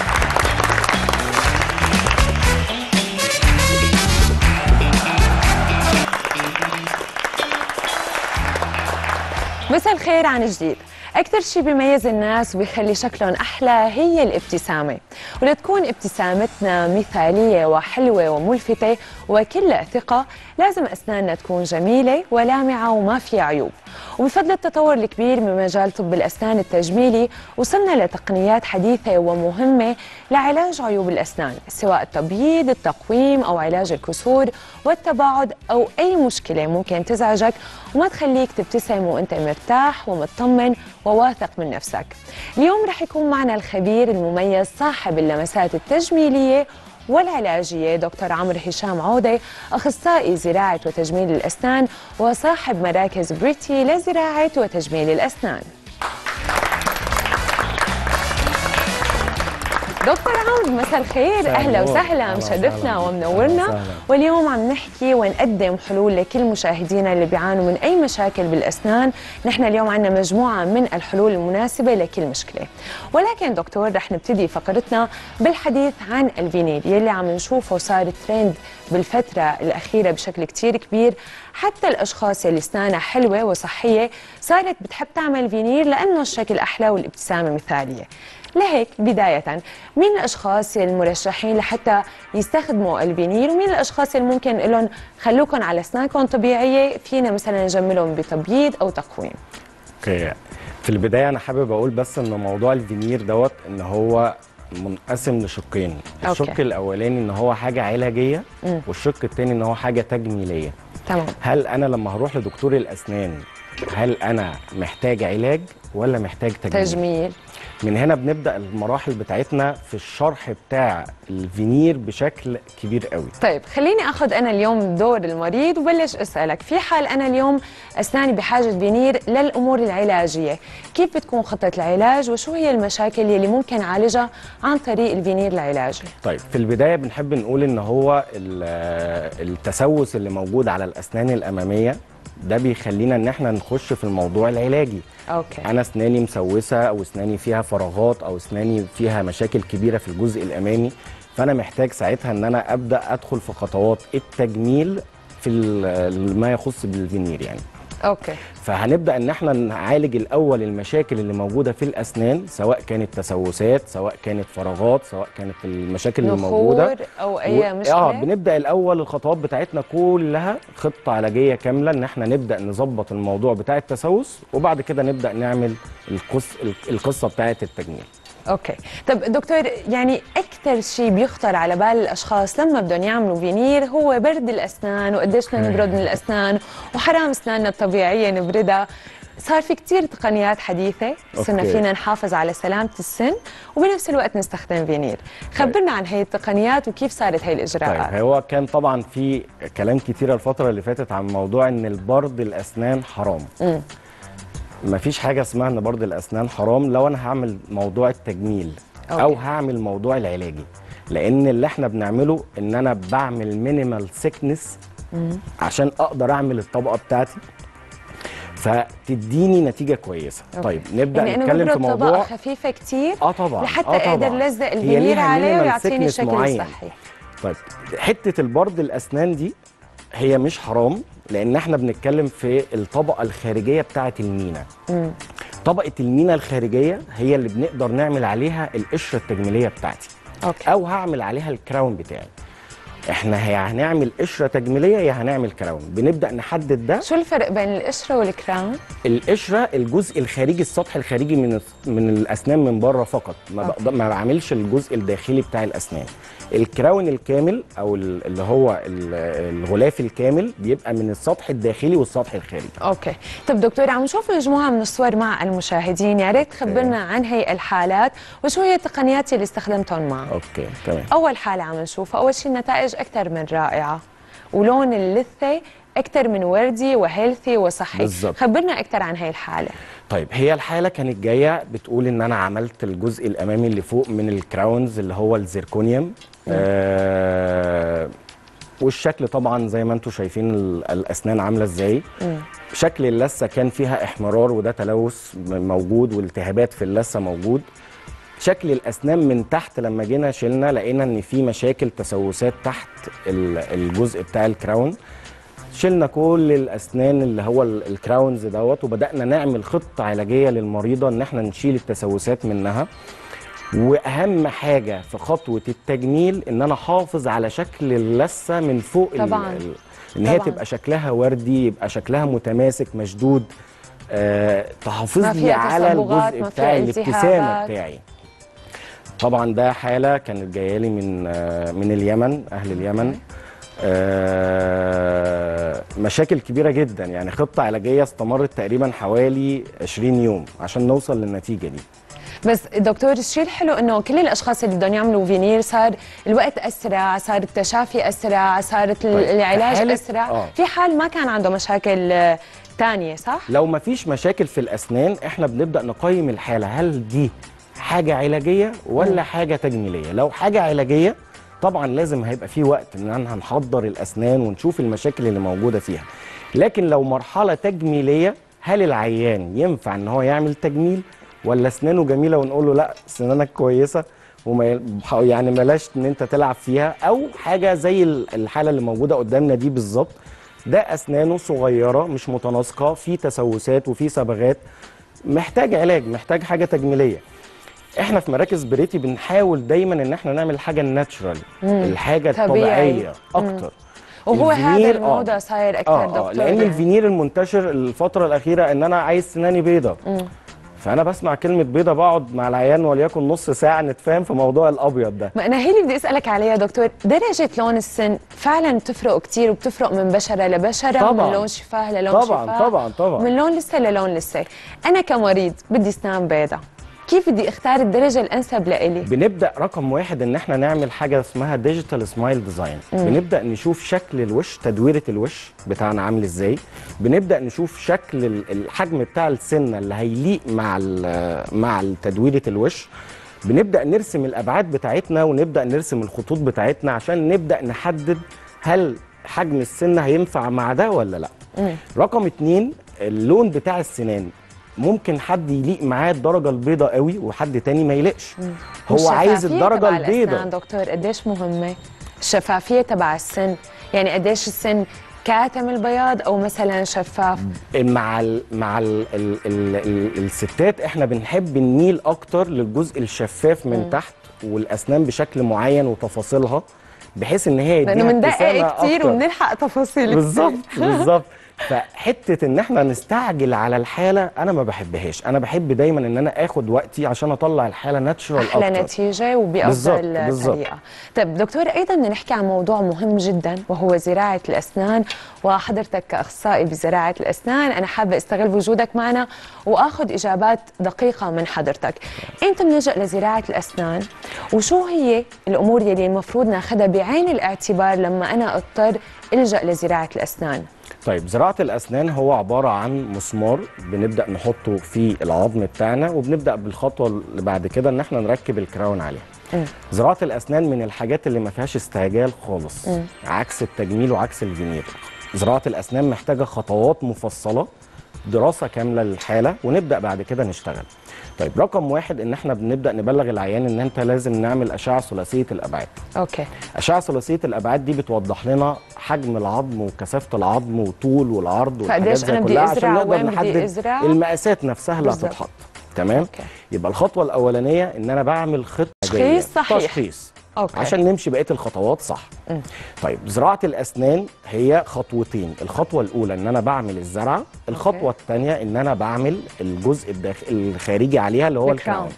مساء الخير عن جديد أكثر شيء بيميز الناس وبيخلي شكلهم أحلى هي الابتسامة ولتكون ابتسامتنا مثالية وحلوة وملفتة وكلها ثقة لازم أسناننا تكون جميلة ولامعة وما فيها عيوب وبفضل التطور الكبير بمجال طب الأسنان التجميلي وصلنا لتقنيات حديثة ومهمة لعلاج عيوب الأسنان سواء التبييض التقويم أو علاج الكسور والتباعد أو أي مشكلة ممكن تزعجك وما تخليك تبتسم وانت مرتاح ومطمن وواثق من نفسك اليوم رح يكون معنا الخبير المميز صاحب اللمسات التجميلية والعلاجية دكتور عمرو هشام عودة أخصائي زراعة وتجميل الأسنان وصاحب مراكز بريتي لزراعة وتجميل الأسنان دكتور عمرو مساء الخير مساء اهلا النور. وسهلا أهلا مشرفنا وسهلا. ومنورنا أهلا وسهلا. واليوم عم نحكي ونقدم حلول لكل مشاهدينا اللي بيعانوا من اي مشاكل بالاسنان نحن اليوم عندنا مجموعه من الحلول المناسبه لكل مشكله ولكن دكتور رح نبتدي فقرتنا بالحديث عن الفينيل يلي عم نشوفه صار ترند بالفتره الاخيره بشكل كتير كبير حتى الاشخاص اللي اسنانها حلوه وصحيه صارت بتحب تعمل فينير لانه الشكل احلى والابتسامه مثاليه لهيك بداية مين الأشخاص المرشحين لحتى يستخدموا الفينيل ومين الأشخاص اللي ممكن لهم خلوكم على أسنانكم طبيعية فينا مثلا نجملهم بتبييض أو تقويم اوكي في البدايه انا حابب اقول بس ان موضوع الفينير دوت ان هو منقسم لشقين أوكي. الشق الاولاني ان هو حاجه علاجيه مم. والشق الثاني ان هو حاجه تجميليه تمام هل انا لما هروح لدكتور الاسنان هل انا محتاج علاج ولا محتاج تجميل تجميل من هنا بنبدا المراحل بتاعتنا في الشرح بتاع الفينير بشكل كبير قوي طيب خليني أخذ أنا اليوم دور المريض وبلش أسألك في حال أنا اليوم أسناني بحاجة فينير للأمور العلاجية كيف بتكون خطة العلاج وشو هي المشاكل اللي ممكن أعالجها عن طريق الفينير العلاجي طيب في البدايه بنحب نقول ان هو ال- التسوس اللي موجود على الاسنان الاماميه ده بيخلينا ان احنا نخش في الموضوع العلاجي اوكي انا اسناني مسوسه او اسناني فيها فراغات او اسناني فيها مشاكل كبيره في الجزء الامامي فانا محتاج ساعتها ان انا ابدا ادخل في خطوات التجميل في ال- ما يخص بالفينير يعني اوكي فهنبدا ان احنا نعالج الاول المشاكل اللي موجوده في الاسنان سواء كانت تسوسات سواء كانت فراغات سواء كانت المشاكل اللي موجوده نخور او اي و- مشكله اه بنبدا الاول الخطوات بتاعتنا كلها خطه علاجيه كامله ان احنا نبدا نظبط الموضوع بتاع التسوس وبعد كده نبدا نعمل القص القصه بتاعه التجميل اوكي طب دكتور يعني اكثر شيء بيخطر على بال الاشخاص لما بدهم يعملوا فينير هو برد الاسنان وقديش بدنا نبرد من الاسنان وحرام اسناننا الطبيعيه نبردها صار في كتير تقنيات حديثة صرنا أوكي. فينا نحافظ على سلامة السن وبنفس الوقت نستخدم فينير خبرنا عن هي التقنيات وكيف صارت هي الإجراءات طيب هو كان طبعا في كلام كتير الفتره اللي فاتت عن موضوع ان البرد الاسنان حرام مم. مفيش حاجه اسمها ان برد الاسنان حرام لو انا هعمل موضوع التجميل أوكي. او هعمل موضوع العلاجي لان اللي احنا بنعمله ان انا بعمل مينيمال سيكنس عشان اقدر اعمل الطبقه بتاعتي فتديني نتيجه كويسه أوكي. طيب نبدا يعني أنا نتكلم في ببرد طبقة موضوع خفيفة كتير اه طبعا لحتى آه أقدر طبعاً. لزق هي الفينير ليها عليه minimal ويعطيني thickness الشكل معين. الصحي طيب حته البرد الاسنان دي هي مش حرام لان احنا بنتكلم في الطبقه الخارجيه بتاعه المينا مم. طبقه المينا الخارجيه هي اللي بنقدر نعمل عليها القشره التجميليه بتاعتي أوكي او هعمل عليها الكراون بتاعي احنا يا هنعمل قشره تجميليه يا هنعمل كراون بنبدا نحدد ده شو الفرق بين القشرة والكراون؟ القشره الجزء الخارجي السطح الخارجي من من الاسنان من بره فقط ما أوكي. بقدر ما بعملش الجزء الداخلي بتاع الاسنان الكراون الكامل او ال- اللي هو ال- الغلاف الكامل بيبقى من السطح الداخلي والسطح الخارجي اوكي طب دكتور عم نشوف مجموعه من الصور مع المشاهدين يا ريت تخبرنا عن هي الحالات وشو هي التقنيات اللي استخدمتهم معها اوكي تمام اول حاله عم نشوفها اول شيء النتائج اكثر من رائعه ولون اللثه اكثر من وردي وهيلثي وصحي بالظبط. خبرنا اكثر عن هي الحاله طيب هي الحاله كانت جايه بتقول ان انا عملت الجزء الامامي اللي فوق من الكراونز اللي هو الزيركونيوم آه والشكل طبعا زي ما انتم شايفين ال- الاسنان عامله ازاي مم. شكل اللثه كان فيها احمرار وده تلوث م- موجود والتهابات في اللثه موجود شكل الاسنان من تحت لما جينا شلنا لقينا ان في مشاكل تسوسات تحت ال- الجزء بتاع الكراون شلنا كل الاسنان اللي هو ال- الكراونز دوت وبدانا نعمل خطه علاجيه للمريضه ان احنا نشيل التسوسات منها واهم حاجه في خطوه التجميل ان انا احافظ على شكل اللثه من فوق ال- طبعاً. ال- ان هي طبعاً. تبقى شكلها وردي يبقى شكلها متماسك مشدود آه تحافظ ما لي فيها على تصبغات، الجزء ما بتاع فيها الابتسامه التهابات. بتاعي طبعا ده حاله كانت جايه لي من آه من اليمن اهل اليمن آه مشاكل كبيره جدا يعني خطه علاجيه استمرت تقريبا حوالي 20 يوم عشان نوصل للنتيجه دي بس دكتور الشيء الحلو انه كل الاشخاص اللي بدهم يعملوا فينير صار الوقت اسرع صار التشافي اسرع صارت طيب، العلاج في حالة- اسرع آه. في حال ما كان عنده مشاكل آه، تانية صح لو مفيش مشاكل في الاسنان احنا بنبدا نقيم الحاله هل دي حاجه علاجيه ولا حاجه تجميليه لو حاجه علاجيه طبعا لازم هيبقى في وقت ان احنا هنحضر الاسنان ونشوف المشاكل اللي موجوده فيها لكن لو مرحله تجميليه هل العيان ينفع ان هو يعمل تجميل ولا اسنانه جميله ونقول له لا سنانك كويسه وما ي- يعني بلاش ان انت تلعب فيها او حاجه زي ال- الحاله اللي موجوده قدامنا دي بالظبط ده اسنانه صغيره مش متناسقه في تسوسات وفي صبغات محتاج علاج محتاج حاجه تجميليه احنا في مراكز بريتي بنحاول دايما ان احنا نعمل حاجه الناتشرال الحاجه طبيعي. الطبيعيه اكتر وهو هذا الفينير، آه. الموضه صاير اكثر اه دكتور اه لان يعني. الفينير المنتشر الفتره الاخيره ان انا عايز سناني بيضه فانا بسمع كلمه بيضه بقعد مع العيان وليكن نص ساعه نتفاهم في موضوع الابيض ده ما انا هي اللي بدي اسالك عليها دكتور درجه لون السن فعلا بتفرق كتير وبتفرق من بشره لبشره طبعاً. من لون شفاه للون طبعاً، شفاه طبعاً، طبعاً. من لون لسه للون لسه انا كمريض بدي اسنان بيضاء كيف بدي اختار الدرجه الانسب لإلي بنبدا رقم واحد ان احنا نعمل حاجه اسمها ديجيتال سمايل ديزاين بنبدا نشوف شكل الوش تدويره الوش بتاعنا عامل ازاي بنبدا نشوف شكل ال- الحجم بتاع السنه اللي هيليق مع ال- مع تدويره الوش بنبدا نرسم الابعاد بتاعتنا ونبدا نرسم الخطوط بتاعتنا عشان نبدا نحدد هل حجم السنه هينفع مع ده ولا لا مم. رقم اتنين اللون بتاع السنان ممكن حد يليق معاه الدرجه البيضاء قوي وحد تاني ما يليقش هو عايز والشفافية الدرجه تبع الأسنان البيضاء دكتور قديش مهمة الشفافية تبع السن يعني قديش السن كاتم البياض أو مثلا شفاف مع ال مع ال ال ال ال الستات احنا بنحب نميل اكتر للجزء الشفاف من مم. تحت والاسنان بشكل معين وتفاصيلها بحيث ان هي لأنه يديها بندقق ابتسامة كتير أكتر. وبنلحق تفاصيل بالظبط كتير. بالظبط فحته ان احنا نستعجل على الحاله انا ما بحبهاش انا بحب دايما ان انا اخد وقتي عشان اطلع الحاله ناتشرال احلى اكتر نتيجه وبافضل بالظبط، بالظبط. طريقه طيب دكتور ايضا بدنا نحكي عن موضوع مهم جدا وهو زراعه الاسنان وحضرتك كاخصائي بزراعه الاسنان انا حابه استغل وجودك معنا واخذ اجابات دقيقه من حضرتك انت بنلجا لزراعه الاسنان وشو هي الامور يلي المفروض ناخذها بعين الاعتبار لما انا اضطر الجا لزراعه الاسنان طيب زراعة الأسنان هو عبارة عن مسمار بنبدأ نحطه في العظم بتاعنا وبنبدأ بالخطوة اللي بعد كده إن احنا نركب الكراون عليها. مم. زراعة الأسنان من الحاجات اللي ما فيهاش استعجال خالص مم. عكس التجميل وعكس الفينير. زراعة الأسنان محتاجة خطوات مفصلة دراسة كاملة للحالة ونبدأ بعد كده نشتغل. طيب رقم واحد إن احنا بنبدأ نبلغ العيان إن أنت لازم نعمل أشعة ثلاثية الأبعاد. اوكي أشعة ثلاثية الأبعاد دي بتوضح لنا حجم العظم وكثافة العظم وطول والعرض والحاجات فقديش زي أنا بدي كلها عشان أزرع نقدر وين بدي نحدد أزرع؟ المقاسات نفسها اللي بالظبط. هتتحط تمام أوكي. يبقى الخطوة الأولانية إن أنا بعمل خطة تشخيص جاية. صحيح. تشخيص أوكي. عشان نمشي بقية الخطوات صح مم. طيب زراعة الأسنان هي خطوتين الخطوة الأولى إن أنا بعمل الزرعة الخطوة الثانية إن أنا بعمل الجزء الداخ... الخارجي عليها اللي هو الكراون. الكراون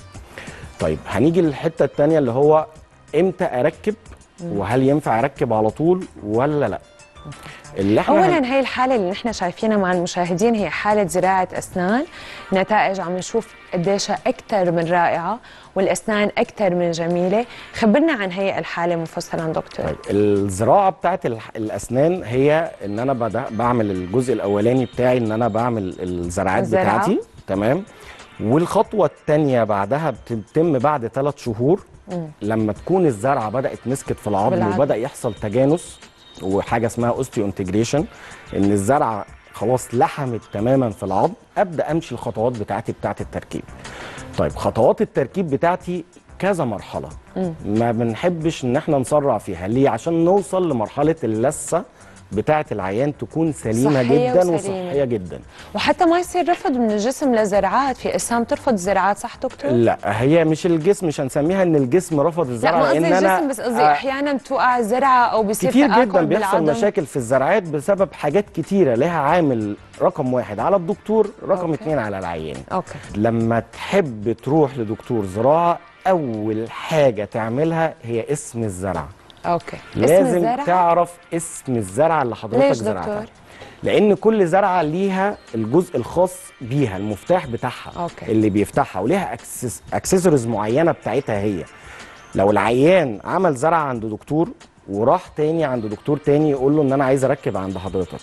طيب هنيجي للحته الثانيه اللي هو امتى اركب وهل ينفع اركب على طول ولا لا اللي احنا هن- اولا هي الحاله اللي نحن شايفينها مع المشاهدين هي حاله زراعه اسنان نتائج عم نشوف قديش اكثر من رائعه والاسنان اكثر من جميله خبرنا عن هي الحاله مفصلا دكتور طيب الزراعه بتاعت الح- الاسنان هي ان انا بدأ بعمل الجزء الاولاني بتاعي ان انا بعمل الزراعات الزراعة. بتاعتي تمام والخطوه الثانيه بعدها بتتم بعد ثلاث شهور مم. لما تكون الزرعه بدات مسكت في العظم بالعظم. وبدا يحصل تجانس وحاجه اسمها اوستيو انتجريشن ان الزرعه خلاص لحمت تماما في العظم ابدا امشي الخطوات بتاعتي بتاعت التركيب طيب خطوات التركيب بتاعتي كذا مرحله مم. ما بنحبش ان احنا نسرع فيها ليه عشان نوصل لمرحله اللثه بتاعه العيان تكون سليمه صحية جدا وسليمة. وصحيه جدا وحتى ما يصير رفض من الجسم لزراعات في اجسام ترفض الزراعات صح دكتور؟ لا هي مش الجسم مش هنسميها ان الجسم رفض لا الزرعه ما قصدي لان انا الجسم بس قصدي آه، احيانا توقع الزرعه او بيصير كتير تآكل جدا بيحصل بالعظم. مشاكل في الزراعات بسبب حاجات كتيره لها عامل رقم واحد على الدكتور رقم أوكي. اتنين على العيان اوكي لما تحب تروح لدكتور زراعه اول حاجه تعملها هي اسم الزرعه اوكي لازم اسم الزرعه تعرف اسم الزرعه اللي حضرتك ليش زرعتها دكتور؟ لان كل زرعه ليها الجزء الخاص بيها المفتاح بتاعها أوكي. اللي بيفتحها وليها أكسس اكسسوارز معينه بتاعتها هي لو العيان عمل زرعه عند دكتور وراح تاني عند دكتور تاني يقول له ان انا عايز اركب عند حضرتك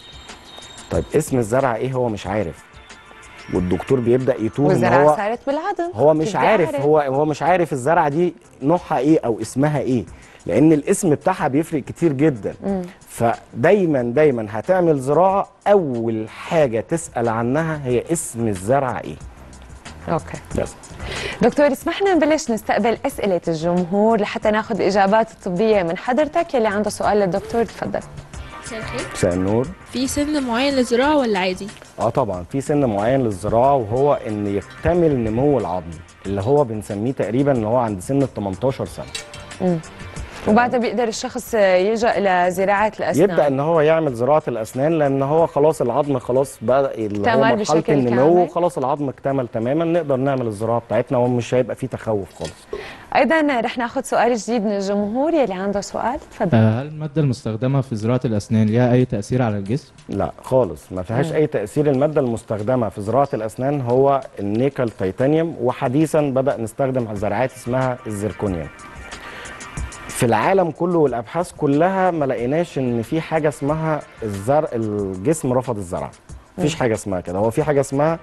طيب اسم الزرعه ايه هو مش عارف والدكتور بيبدا يتوه ان والزرعه هو صارت بالعظم هو مش بدي عارف أعرف. هو هو مش عارف الزرعه دي نوعها ايه او اسمها ايه لان الاسم بتاعها بيفرق كتير جدا مم. فدايما دايما هتعمل زراعه اول حاجه تسال عنها هي اسم الزرعه ايه اوكي بس دكتور اسمحنا نبلش نستقبل اسئله الجمهور لحتى ناخذ اجابات الطبيه من حضرتك يلي عنده سؤال للدكتور تفضل مساء الخير مساء النور في سن معين للزراعة ولا عادي؟ اه طبعا في سن معين للزراعه وهو ان يكتمل نمو العظم اللي هو بنسميه تقريبا ان هو عند سن ال 18 سنه مم. وبعدها بيقدر الشخص يلجا الى زراعه الاسنان يبدا ان هو يعمل زراعه الاسنان لان هو خلاص العظم خلاص بدا اللي هو اكتمل مرحله بشكل النمو كامل. خلاص العظم اكتمل تماما نقدر نعمل الزراعه بتاعتنا ومش هيبقى فيه تخوف خالص ايضا رح ناخذ سؤال جديد من الجمهور يلي عنده سؤال تفضل آه، هل المادة المستخدمة في زراعة الأسنان ليها أي تأثير على الجسم؟ لا خالص ما فيهاش مم. اي تاثير الماده المستخدمه في زراعه الاسنان هو النيكل تيتانيوم وحديثا بدا نستخدم زراعات اسمها الزركونيوم في العالم كله والابحاث كلها ما لقيناش ان في حاجه اسمها الزرع الجسم رفض الزرع مفيش مم. حاجه اسمها كده هو في حاجه اسمها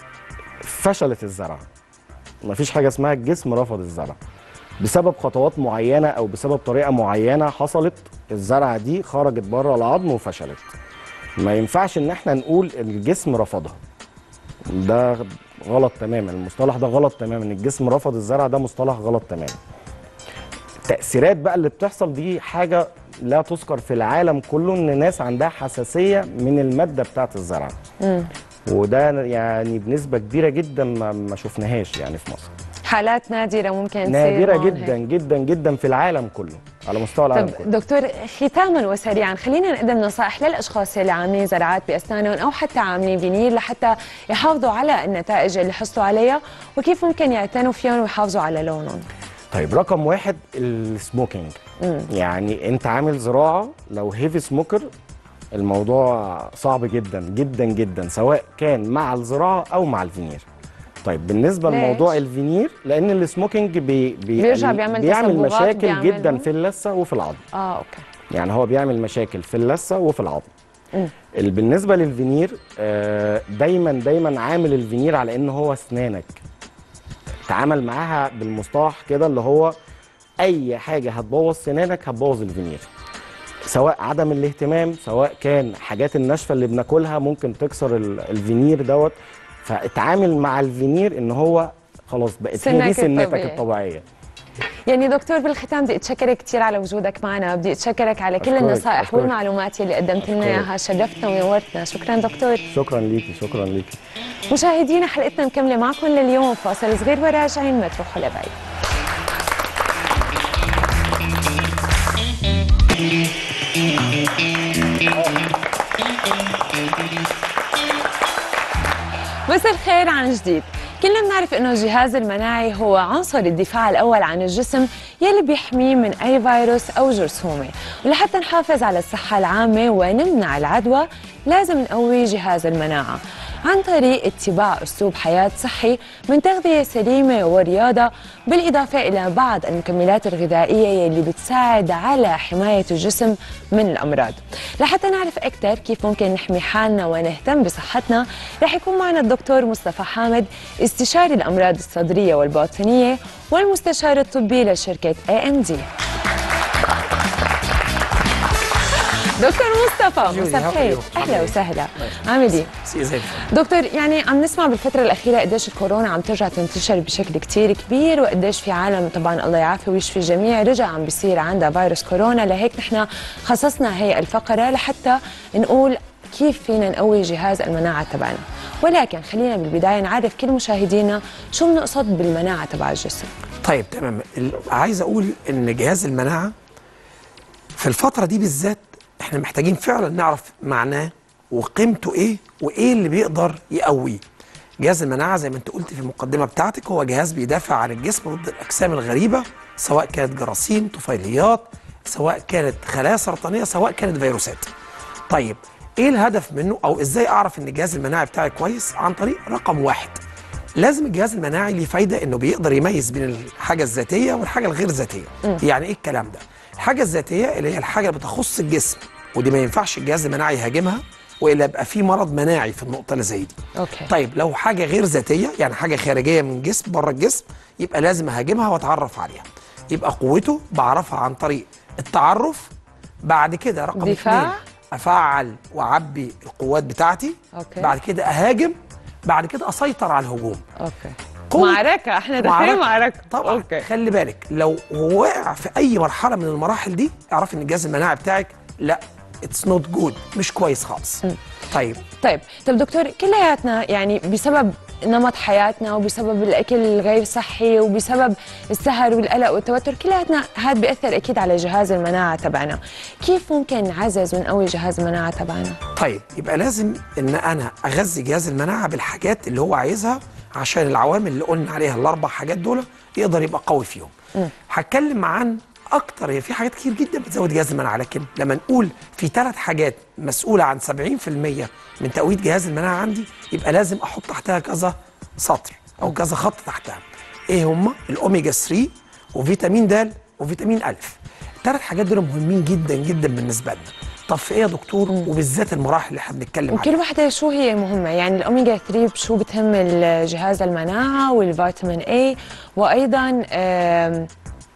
فشلت الزرع مفيش حاجه اسمها الجسم رفض الزرع بسبب خطوات معينه او بسبب طريقه معينه حصلت الزرعه دي خرجت بره العظم وفشلت ما ينفعش ان احنا نقول الجسم رفضها ده غلط تماما المصطلح ده غلط تماما الجسم رفض الزرع ده مصطلح غلط تماما التأثيرات بقى اللي بتحصل دي حاجة لا تذكر في العالم كله ان ناس عندها حساسية من المادة بتاعت الزرع مم. وده يعني بنسبة كبيرة جدا ما, ما شفناهاش يعني في مصر حالات نادره ممكن تصير نادرة هون جدا هيك. جدا جدا في العالم كله على مستوى العالم طب كله دكتور ختاما وسريعا خلينا نقدم نصائح للاشخاص اللي عاملين زراعات باسنانهم او حتى عاملين فينير لحتى يحافظوا على النتائج اللي حصلوا عليها وكيف ممكن يعتنوا فيهم ويحافظوا على لونهم طيب رقم واحد السموكينج مم. يعني انت عامل زراعه لو هيفي سموكر الموضوع صعب جدا جدا جدا سواء كان مع الزراعه او مع الفينير طيب بالنسبه ليش؟ لموضوع الفينير لان السموكينج بي بي بيرجع بيعمل بيعمل تصبغات، مشاكل بيعمل- جدا في اللثه وفي العظم اه اوكي يعني هو بيعمل مشاكل في اللثه وفي العظم مم. ال- بالنسبه للفينير آه، دايما دايما عامل الفينير على ان هو اسنانك تعامل معاها بالمصطلح كده اللي هو اي حاجه هتبوظ سنانك هتبوظ الفينير سواء عدم الاهتمام سواء كان حاجات الناشفه اللي بناكلها ممكن تكسر ال- الفينير دوت فاتعامل مع الفينير ان هو خلاص بقت هي سنك دي سنتك الطبيعي. الطبيعيه يعني دكتور بالختام بدي اتشكرك كثير على وجودك معنا بدي اتشكرك على كل أشكرك، النصائح أشكرك. والمعلومات اللي قدمت لنا اياها شرفتنا ونورتنا شكرا دكتور شكرا ليكي شكرا ليكي مشاهدينا حلقتنا مكمله معكم لليوم فاصل صغير وراجعين ما تروحوا لبعيد مسا الخير عن جديد كلنا بنعرف انه الجهاز المناعي هو عنصر الدفاع الاول عن الجسم يلي بيحميه من اي فيروس او جرثومه ولحتى نحافظ على الصحه العامه ونمنع العدوى لازم نقوي جهاز المناعه عن طريق اتباع اسلوب حياه صحي من تغذيه سليمه ورياضه بالاضافه الى بعض المكملات الغذائيه يلي بتساعد على حمايه الجسم من الامراض لحتى نعرف اكثر كيف ممكن نحمي حالنا ونهتم بصحتنا رح يكون معنا الدكتور مصطفى حامد استشاري الامراض الصدريه والباطنيه والمستشار الطبي لشركه اي ام دي دكتور مصطفى جودي، مساء how are الخير you? اهلا عامل إيه؟ وسهلا عامل ايه سي زي الفل دكتور يعني عم نسمع بالفترة الأخيرة قديش الكورونا عم ترجع تنتشر بشكل كتير كبير وقديش في عالم طبعا الله يعافي ويشفي الجميع رجع عم بيصير عندها فيروس كورونا لهيك نحن خصصنا هي الفقرة لحتى نقول كيف فينا نقوي جهاز المناعة تبعنا ولكن خلينا بالبداية نعرف كل مشاهدينا شو بنقصد بالمناعة تبع الجسم طيب تمام ال- عايز اقول ان جهاز المناعه في الفتره دي بالذات احنا محتاجين فعلا نعرف معناه وقيمته ايه وايه اللي بيقدر يقويه جهاز المناعه زي ما انت قلت في المقدمه بتاعتك هو جهاز بيدافع عن الجسم ضد الاجسام الغريبه سواء كانت جراثيم طفيليات سواء كانت خلايا سرطانيه سواء كانت فيروسات طيب ايه الهدف منه او ازاي اعرف ان الجهاز المناعي بتاعي كويس عن طريق رقم واحد لازم الجهاز المناعي ليه فايده انه بيقدر يميز بين الحاجه الذاتيه والحاجه الغير ذاتيه مم. يعني ايه الكلام ده الحاجه الذاتيه اللي هي الحاجه اللي بتخص الجسم ودي ما ينفعش الجهاز المناعي يهاجمها والا يبقى في مرض مناعي في النقطه اللي زي دي اوكي طيب لو حاجه غير ذاتيه يعني حاجه خارجيه من الجسم بره الجسم يبقى لازم اهاجمها واتعرف عليها يبقى قوته بعرفها عن طريق التعرف بعد كده رقم دفاع. اثنين افعل واعبي القوات بتاعتي أوكي. بعد كده اهاجم بعد كده اسيطر على الهجوم اوكي قوة- معركة احنا داخلين معركة طبعا أوكي. خلي بالك لو هو وقع في اي مرحله من المراحل دي اعرف ان الجهاز المناعي بتاعك لا اتس نوت جود مش كويس خالص طيب طيب طب دكتور كلياتنا يعني بسبب نمط حياتنا وبسبب الاكل الغير صحي وبسبب السهر والقلق والتوتر كلياتنا هذا بياثر اكيد على جهاز المناعه تبعنا كيف ممكن نعزز ونقوي جهاز المناعه تبعنا طيب يبقى لازم ان انا اغذي جهاز المناعه بالحاجات اللي هو عايزها عشان العوامل اللي قلنا عليها الاربع حاجات دول يقدر يبقى قوي فيهم هتكلم عن اكتر هي في حاجات كتير جدا بتزود جهاز المناعه لكن لما نقول في ثلاث حاجات مسؤوله عن 70% من تقويه جهاز المناعه عندي يبقى لازم احط تحتها كذا سطر او كذا خط تحتها ايه هم الاوميجا 3 وفيتامين د وفيتامين الف الثلاث حاجات دول مهمين جدا جدا بالنسبه لنا طب في ايه يا دكتور وبالذات المراحل اللي احنا بنتكلم وكل وحده شو هي مهمه يعني الاوميجا 3 شو بتهم جهاز المناعه والفيتامين اي وايضا آم،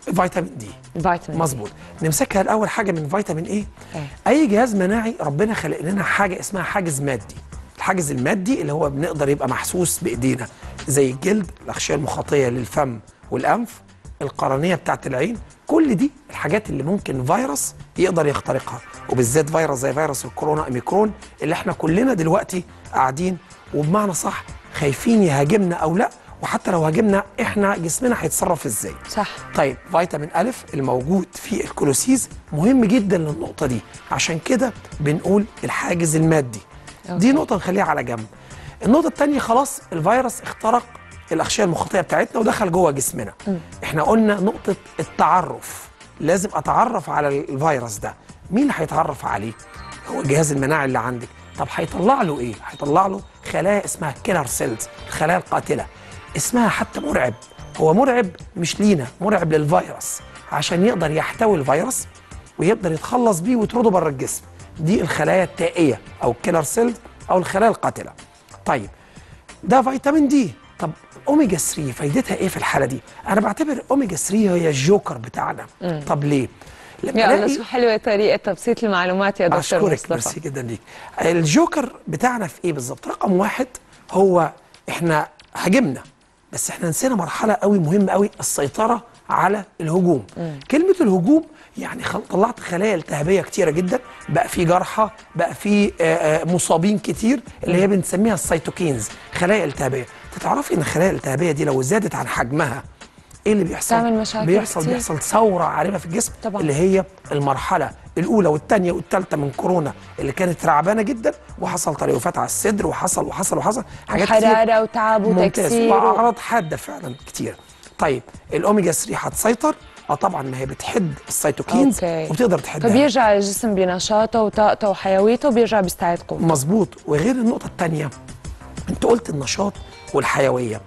فيتامين دي فيتامين مظبوط نمسكها الاول حاجه من فيتامين ايه إيه. اي جهاز مناعي ربنا خلق لنا حاجه اسمها حاجز مادي الحاجز المادي اللي هو بنقدر يبقى محسوس بايدينا زي الجلد الاغشيه المخاطيه للفم والانف القرنيه بتاعت العين كل دي الحاجات اللي ممكن فيروس يقدر يخترقها وبالذات فيروس زي فيروس الكورونا اوميكرون اللي احنا كلنا دلوقتي قاعدين وبمعنى صح خايفين يهاجمنا او لا وحتى لو هاجمنا احنا جسمنا هيتصرف ازاي صح طيب فيتامين ألف الموجود في الكلوسيز مهم جدا للنقطة دي عشان كده بنقول الحاجز المادي دي نقطة نخليها على جنب النقطة التانية خلاص الفيروس اخترق الأغشية المخاطية بتاعتنا ودخل جوه جسمنا احنا قلنا نقطة التعرف لازم أتعرف على الفيروس ده مين اللي هيتعرف عليه هو الجهاز المناعي اللي عندك طب هيطلع له ايه هيطلع له خلايا اسمها كيلر سيلز الخلايا القاتلة اسمها حتى مرعب هو مرعب مش لينا مرعب للفيروس عشان يقدر يحتوي الفيروس ويقدر يتخلص بيه ويطرده بره الجسم دي الخلايا التائيه او الكيلر سيلز او الخلايا القاتله طيب ده فيتامين دي طب اوميجا 3 فايدتها ايه في الحاله دي انا بعتبر اوميجا 3 هي الجوكر بتاعنا مم. طب ليه لما يا الله ألاقي- شو حلوه طريقه تبسيط المعلومات يا دكتور اشكرك مصطفى ميرسي جدا ليك الجوكر بتاعنا في ايه بالظبط رقم واحد هو احنا هاجمنا بس احنا نسينا مرحله قوي مهمه قوي السيطره على الهجوم مم. كلمه الهجوم يعني خل... طلعت خلايا التهابيه كتيره جدا بقى في جرحى بقى في آه، آه، مصابين كتير اللي هي بنسميها السيتوكينز خلايا التهابيه تعرفي ان الخلايا الالتهابيه دي لو زادت عن حجمها ايه اللي بيحصل تعمل مشاكل بيحصل كتير. بيحصل ثوره عارمه في الجسم طبعاً. اللي هي المرحله الاولى والثانيه والثالثه من كورونا اللي كانت رعبانه جدا وحصل تليفات على الصدر وحصل وحصل وحصل حاجات كتير وحراره وتعب ممتاز وتكسير و... واعراض حاده فعلا كتير طيب الاوميجا 3 هتسيطر اه طبعا ما هي بتحد السيتوكينز أوكي. وبتقدر تحدها فبيرجع الجسم بنشاطه وطاقته وحيويته وبيرجع بيستعيد قوته مظبوط وغير النقطه الثانيه انت قلت النشاط والحيويه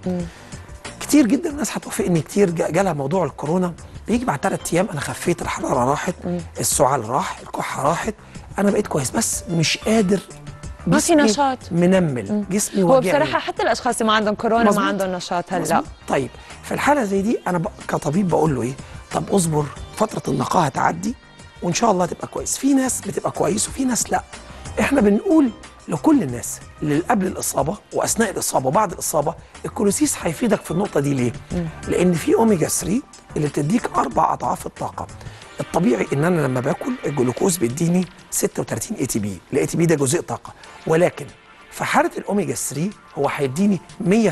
كتير جدا الناس هتوافقني كتير جا- جالها موضوع الكورونا بيجي بعد ثلاث ايام انا خفيت الحراره راحت السعال راح الكحه راحت انا بقيت كويس بس مش قادر ما في جسمي نشاط. منمل جسمي هو واجعني. بصراحه حتى الاشخاص اللي ما عندهم كورونا مظبوط. ما عندهم نشاط هلا مظبوط. طيب في الحاله زي دي انا بق- كطبيب بقول له ايه طب اصبر فتره النقاهه تعدي وان شاء الله تبقى كويس في ناس بتبقى كويس وفي ناس لا احنا بنقول لكل الناس اللي قبل الاصابه واثناء الاصابه وبعد الاصابه الكولوسيس هيفيدك في النقطه دي ليه لان في اوميجا 3 اللي بتديك اربع اضعاف الطاقه الطبيعي ان انا لما باكل الجلوكوز بيديني 36 اي تي بي الاي تي بي ده جزيء طاقه ولكن في حاله الاوميجا 3 هو هيديني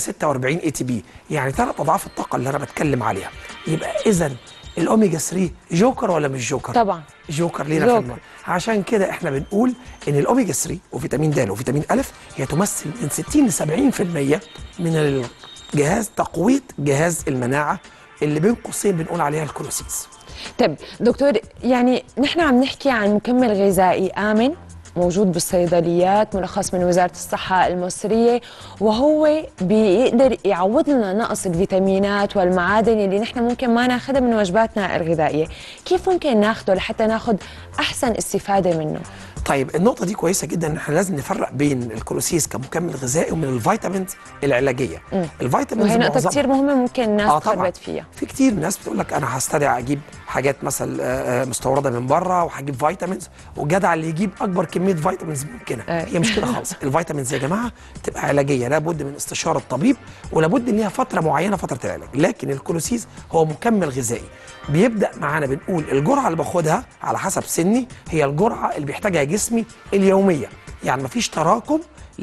146 اي تي بي يعني ثلاث اضعاف الطاقه اللي انا بتكلم عليها يبقى اذا الاوميجا 3 جوكر ولا مش جوكر طبعا جوكر لينا جوكر. في المرة. عشان كده احنا بنقول ان الاوميجا 3 وفيتامين د وفيتامين ا هي تمثل من 60 ل 70% من الجهاز تقويه جهاز المناعه اللي بين قوسين بنقول عليها الكولوسيس طيب دكتور يعني نحن عم نحكي عن مكمل غذائي آمن موجود بالصيدليات مرخص من وزارة الصحة المصرية وهو بيقدر يعوض لنا نقص الفيتامينات والمعادن اللي نحن ممكن ما ناخذها من وجباتنا الغذائية كيف ممكن ناخده لحتى ناخذ أحسن استفادة منه طيب النقطة دي كويسة جدا ان احنا لازم نفرق بين الكولوسيس كمكمل غذائي ومن الفيتامينز العلاجية. مم. الفيتامينز وهي نقطة معظمها- كثير مهمة ممكن الناس آه طبعاً. تخربط فيها في كتير ناس بتقول لك انا هستدعي اجيب حاجات مثلا آه، آه، مستورده من بره وهجيب فيتامينز والجدع اللي يجيب اكبر كميه فيتامينز ممكنه هي مش كده خالص الفيتامينز يا جماعه تبقى علاجيه لابد من استشاره الطبيب ولابد ان ليها فتره معينه فتره العلاج لكن الكولوسيز هو مكمل غذائي بيبدا معانا بنقول الجرعه اللي باخدها على حسب سني هي الجرعه اللي بيحتاجها جسمي اليوميه يعني مفيش تراكم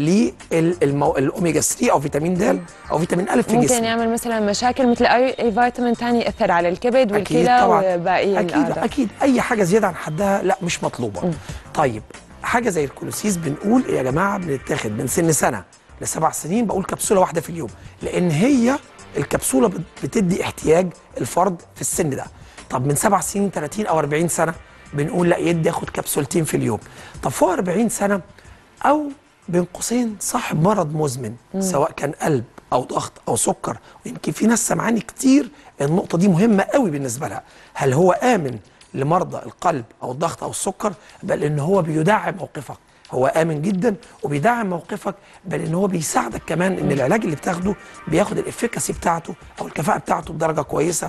للاوميجا 3 او فيتامين د او فيتامين ا في ممكن جسمي يعمل مثلا مشاكل مثل أي أي فيتامين ثاني يأثر على الكبد والكلى وباقي اكيد الأعضاء اكيد اي حاجه زياده عن حدها لا مش مطلوبه طيب حاجه زي الكولوسيس بنقول يا جماعه بنتاخد من سن سنه لسبع سنين بقول كبسوله واحده في اليوم لان هي الكبسوله بت- بتدي احتياج الفرد في السن ده طب من سبع سنين 30 او 40 سنه بنقول لا يدي ياخد كبسولتين في اليوم طب فوق 40 سنه او بين قوسين صاحب مرض مزمن مم. سواء كان قلب او ضغط او سكر ويمكن في ناس سمعاني كتير النقطه دي مهمه قوي بالنسبه لها هل هو امن لمرضى القلب او الضغط او السكر بل ان هو بيدعم موقفك هو امن جدا وبيدعم موقفك بل ان هو بيساعدك كمان ان العلاج اللي بتاخده بياخد الافكاسي بتاعته او الكفاءه بتاعته بدرجه كويسه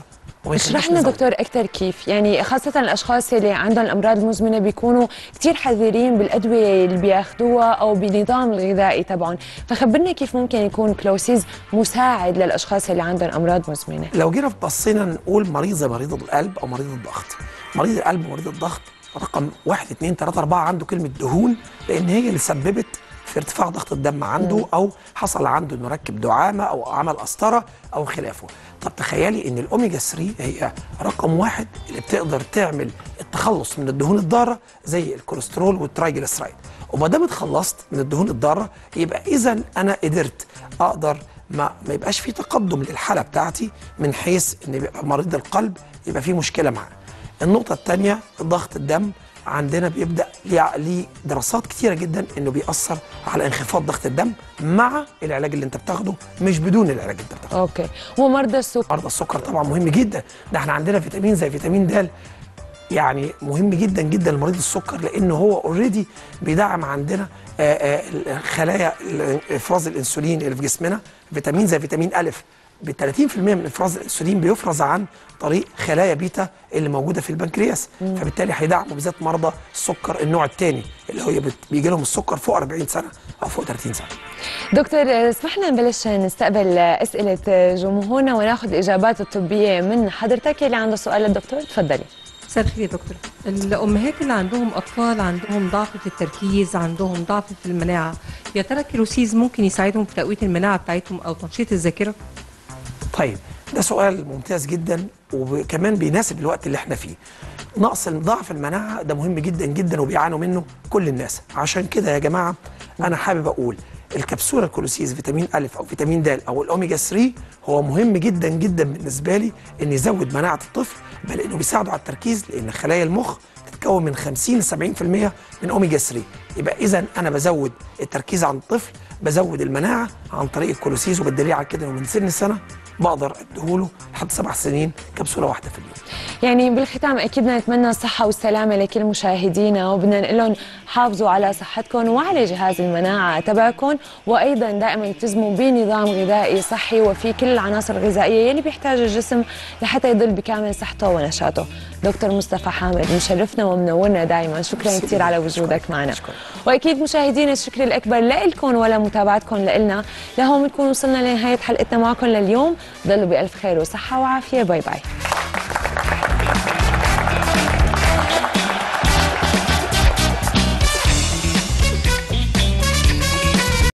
وما اشرح يخليناش لنا نزود. دكتور اكثر كيف يعني خاصه الاشخاص اللي عندهم الامراض المزمنه بيكونوا كثير حذرين بالادويه اللي بياخذوها او بالنظام الغذائي تبعهم فخبرنا كيف ممكن يكون كلوسيز مساعد للاشخاص اللي عندهم امراض مزمنه لو جينا بصينا نقول مريض زي مريض القلب او مريض الضغط مريض القلب ومريض الضغط رقم واحد اتنين تلاته اربعه عنده كلمه دهون لان هي اللي سببت في ارتفاع ضغط الدم عنده او حصل عنده انه ركب دعامه او عمل قسطره او خلافه طب تخيلي ان الاوميجا 3 هي رقم واحد اللي بتقدر تعمل التخلص من الدهون الضاره زي الكوليسترول والترايجليسرايد وما دام اتخلصت من الدهون الضاره يبقى اذا انا قدرت اقدر ما ما يبقاش في تقدم للحاله بتاعتي من حيث ان يبقى مريض القلب يبقى في مشكله معاه. النقطه الثانيه ضغط الدم عندنا بيبدا ليه ليه دراسات كتيره جدا انه بيأثر على انخفاض ضغط الدم مع العلاج اللي انت بتاخده مش بدون العلاج اللي انت بتاخده. اوكي ومرضى السكر مرضى السكر طبعا مهم جدا ده احنا عندنا فيتامين زي فيتامين د يعني مهم جدا جدا لمريض السكر لان هو اوريدي بيدعم عندنا آه، آه، خلايا افراز الانسولين اللي في جسمنا فيتامين زي فيتامين الف ب 30% من افراز الانسولين بيفرز عن طريق خلايا بيتا اللي موجوده في البنكرياس مم. فبالتالي هيدعموا بالذات مرضى السكر النوع الثاني اللي هو بيجي لهم السكر فوق 40 سنه او فوق 30 سنه دكتور اسمح لنا نبلش نستقبل اسئله جمهورنا وناخذ الاجابات الطبيه من حضرتك اللي عنده سؤال للدكتور تفضلي مساء الخير يا دكتور الامهات اللي عندهم اطفال عندهم ضعف في التركيز عندهم ضعف في المناعه يا ترى الكيلوسيز ممكن يساعدهم في تقويه المناعه بتاعتهم او تنشيط الذاكره طيب ده سؤال ممتاز جدا وكمان بيناسب الوقت اللي احنا فيه نقص ضعف المناعه ده مهم جدا جدا وبيعانوا منه كل الناس عشان كده يا جماعه انا حابب اقول الكبسوله الكولوسيز فيتامين الف او فيتامين د او الاوميجا 3 هو مهم جدا جدا بالنسبه لي ان يزود مناعه الطفل بل انه بيساعده على التركيز لان خلايا المخ تتكون من 50 ل 70% من اوميجا 3 يبقى اذا انا بزود التركيز عند الطفل بزود المناعه عن طريق الكولوسيز وبالدليل على كده انه من سن سنه بقدر اديهوله لحد سبع سنين كبسوله واحده في اليوم يعني بالختام اكيد بدنا نتمنى الصحه والسلامه لكل مشاهدينا وبدنا نقول لهم حافظوا على صحتكم وعلى جهاز المناعه تبعكم وايضا دائما التزموا بنظام غذائي صحي وفي كل العناصر الغذائيه يلي بيحتاجها الجسم لحتى يضل بكامل صحته ونشاطه دكتور مصطفى حامد مشرفنا ومنورنا دائما شكرا كثير على وجودك معنا واكيد مشاهدينا الشكر الاكبر لكم ولمتابعتكم لنا لهون بنكون وصلنا لنهايه حلقتنا معكم لليوم ضلوا بالف خير وصحه وعافيه باي باي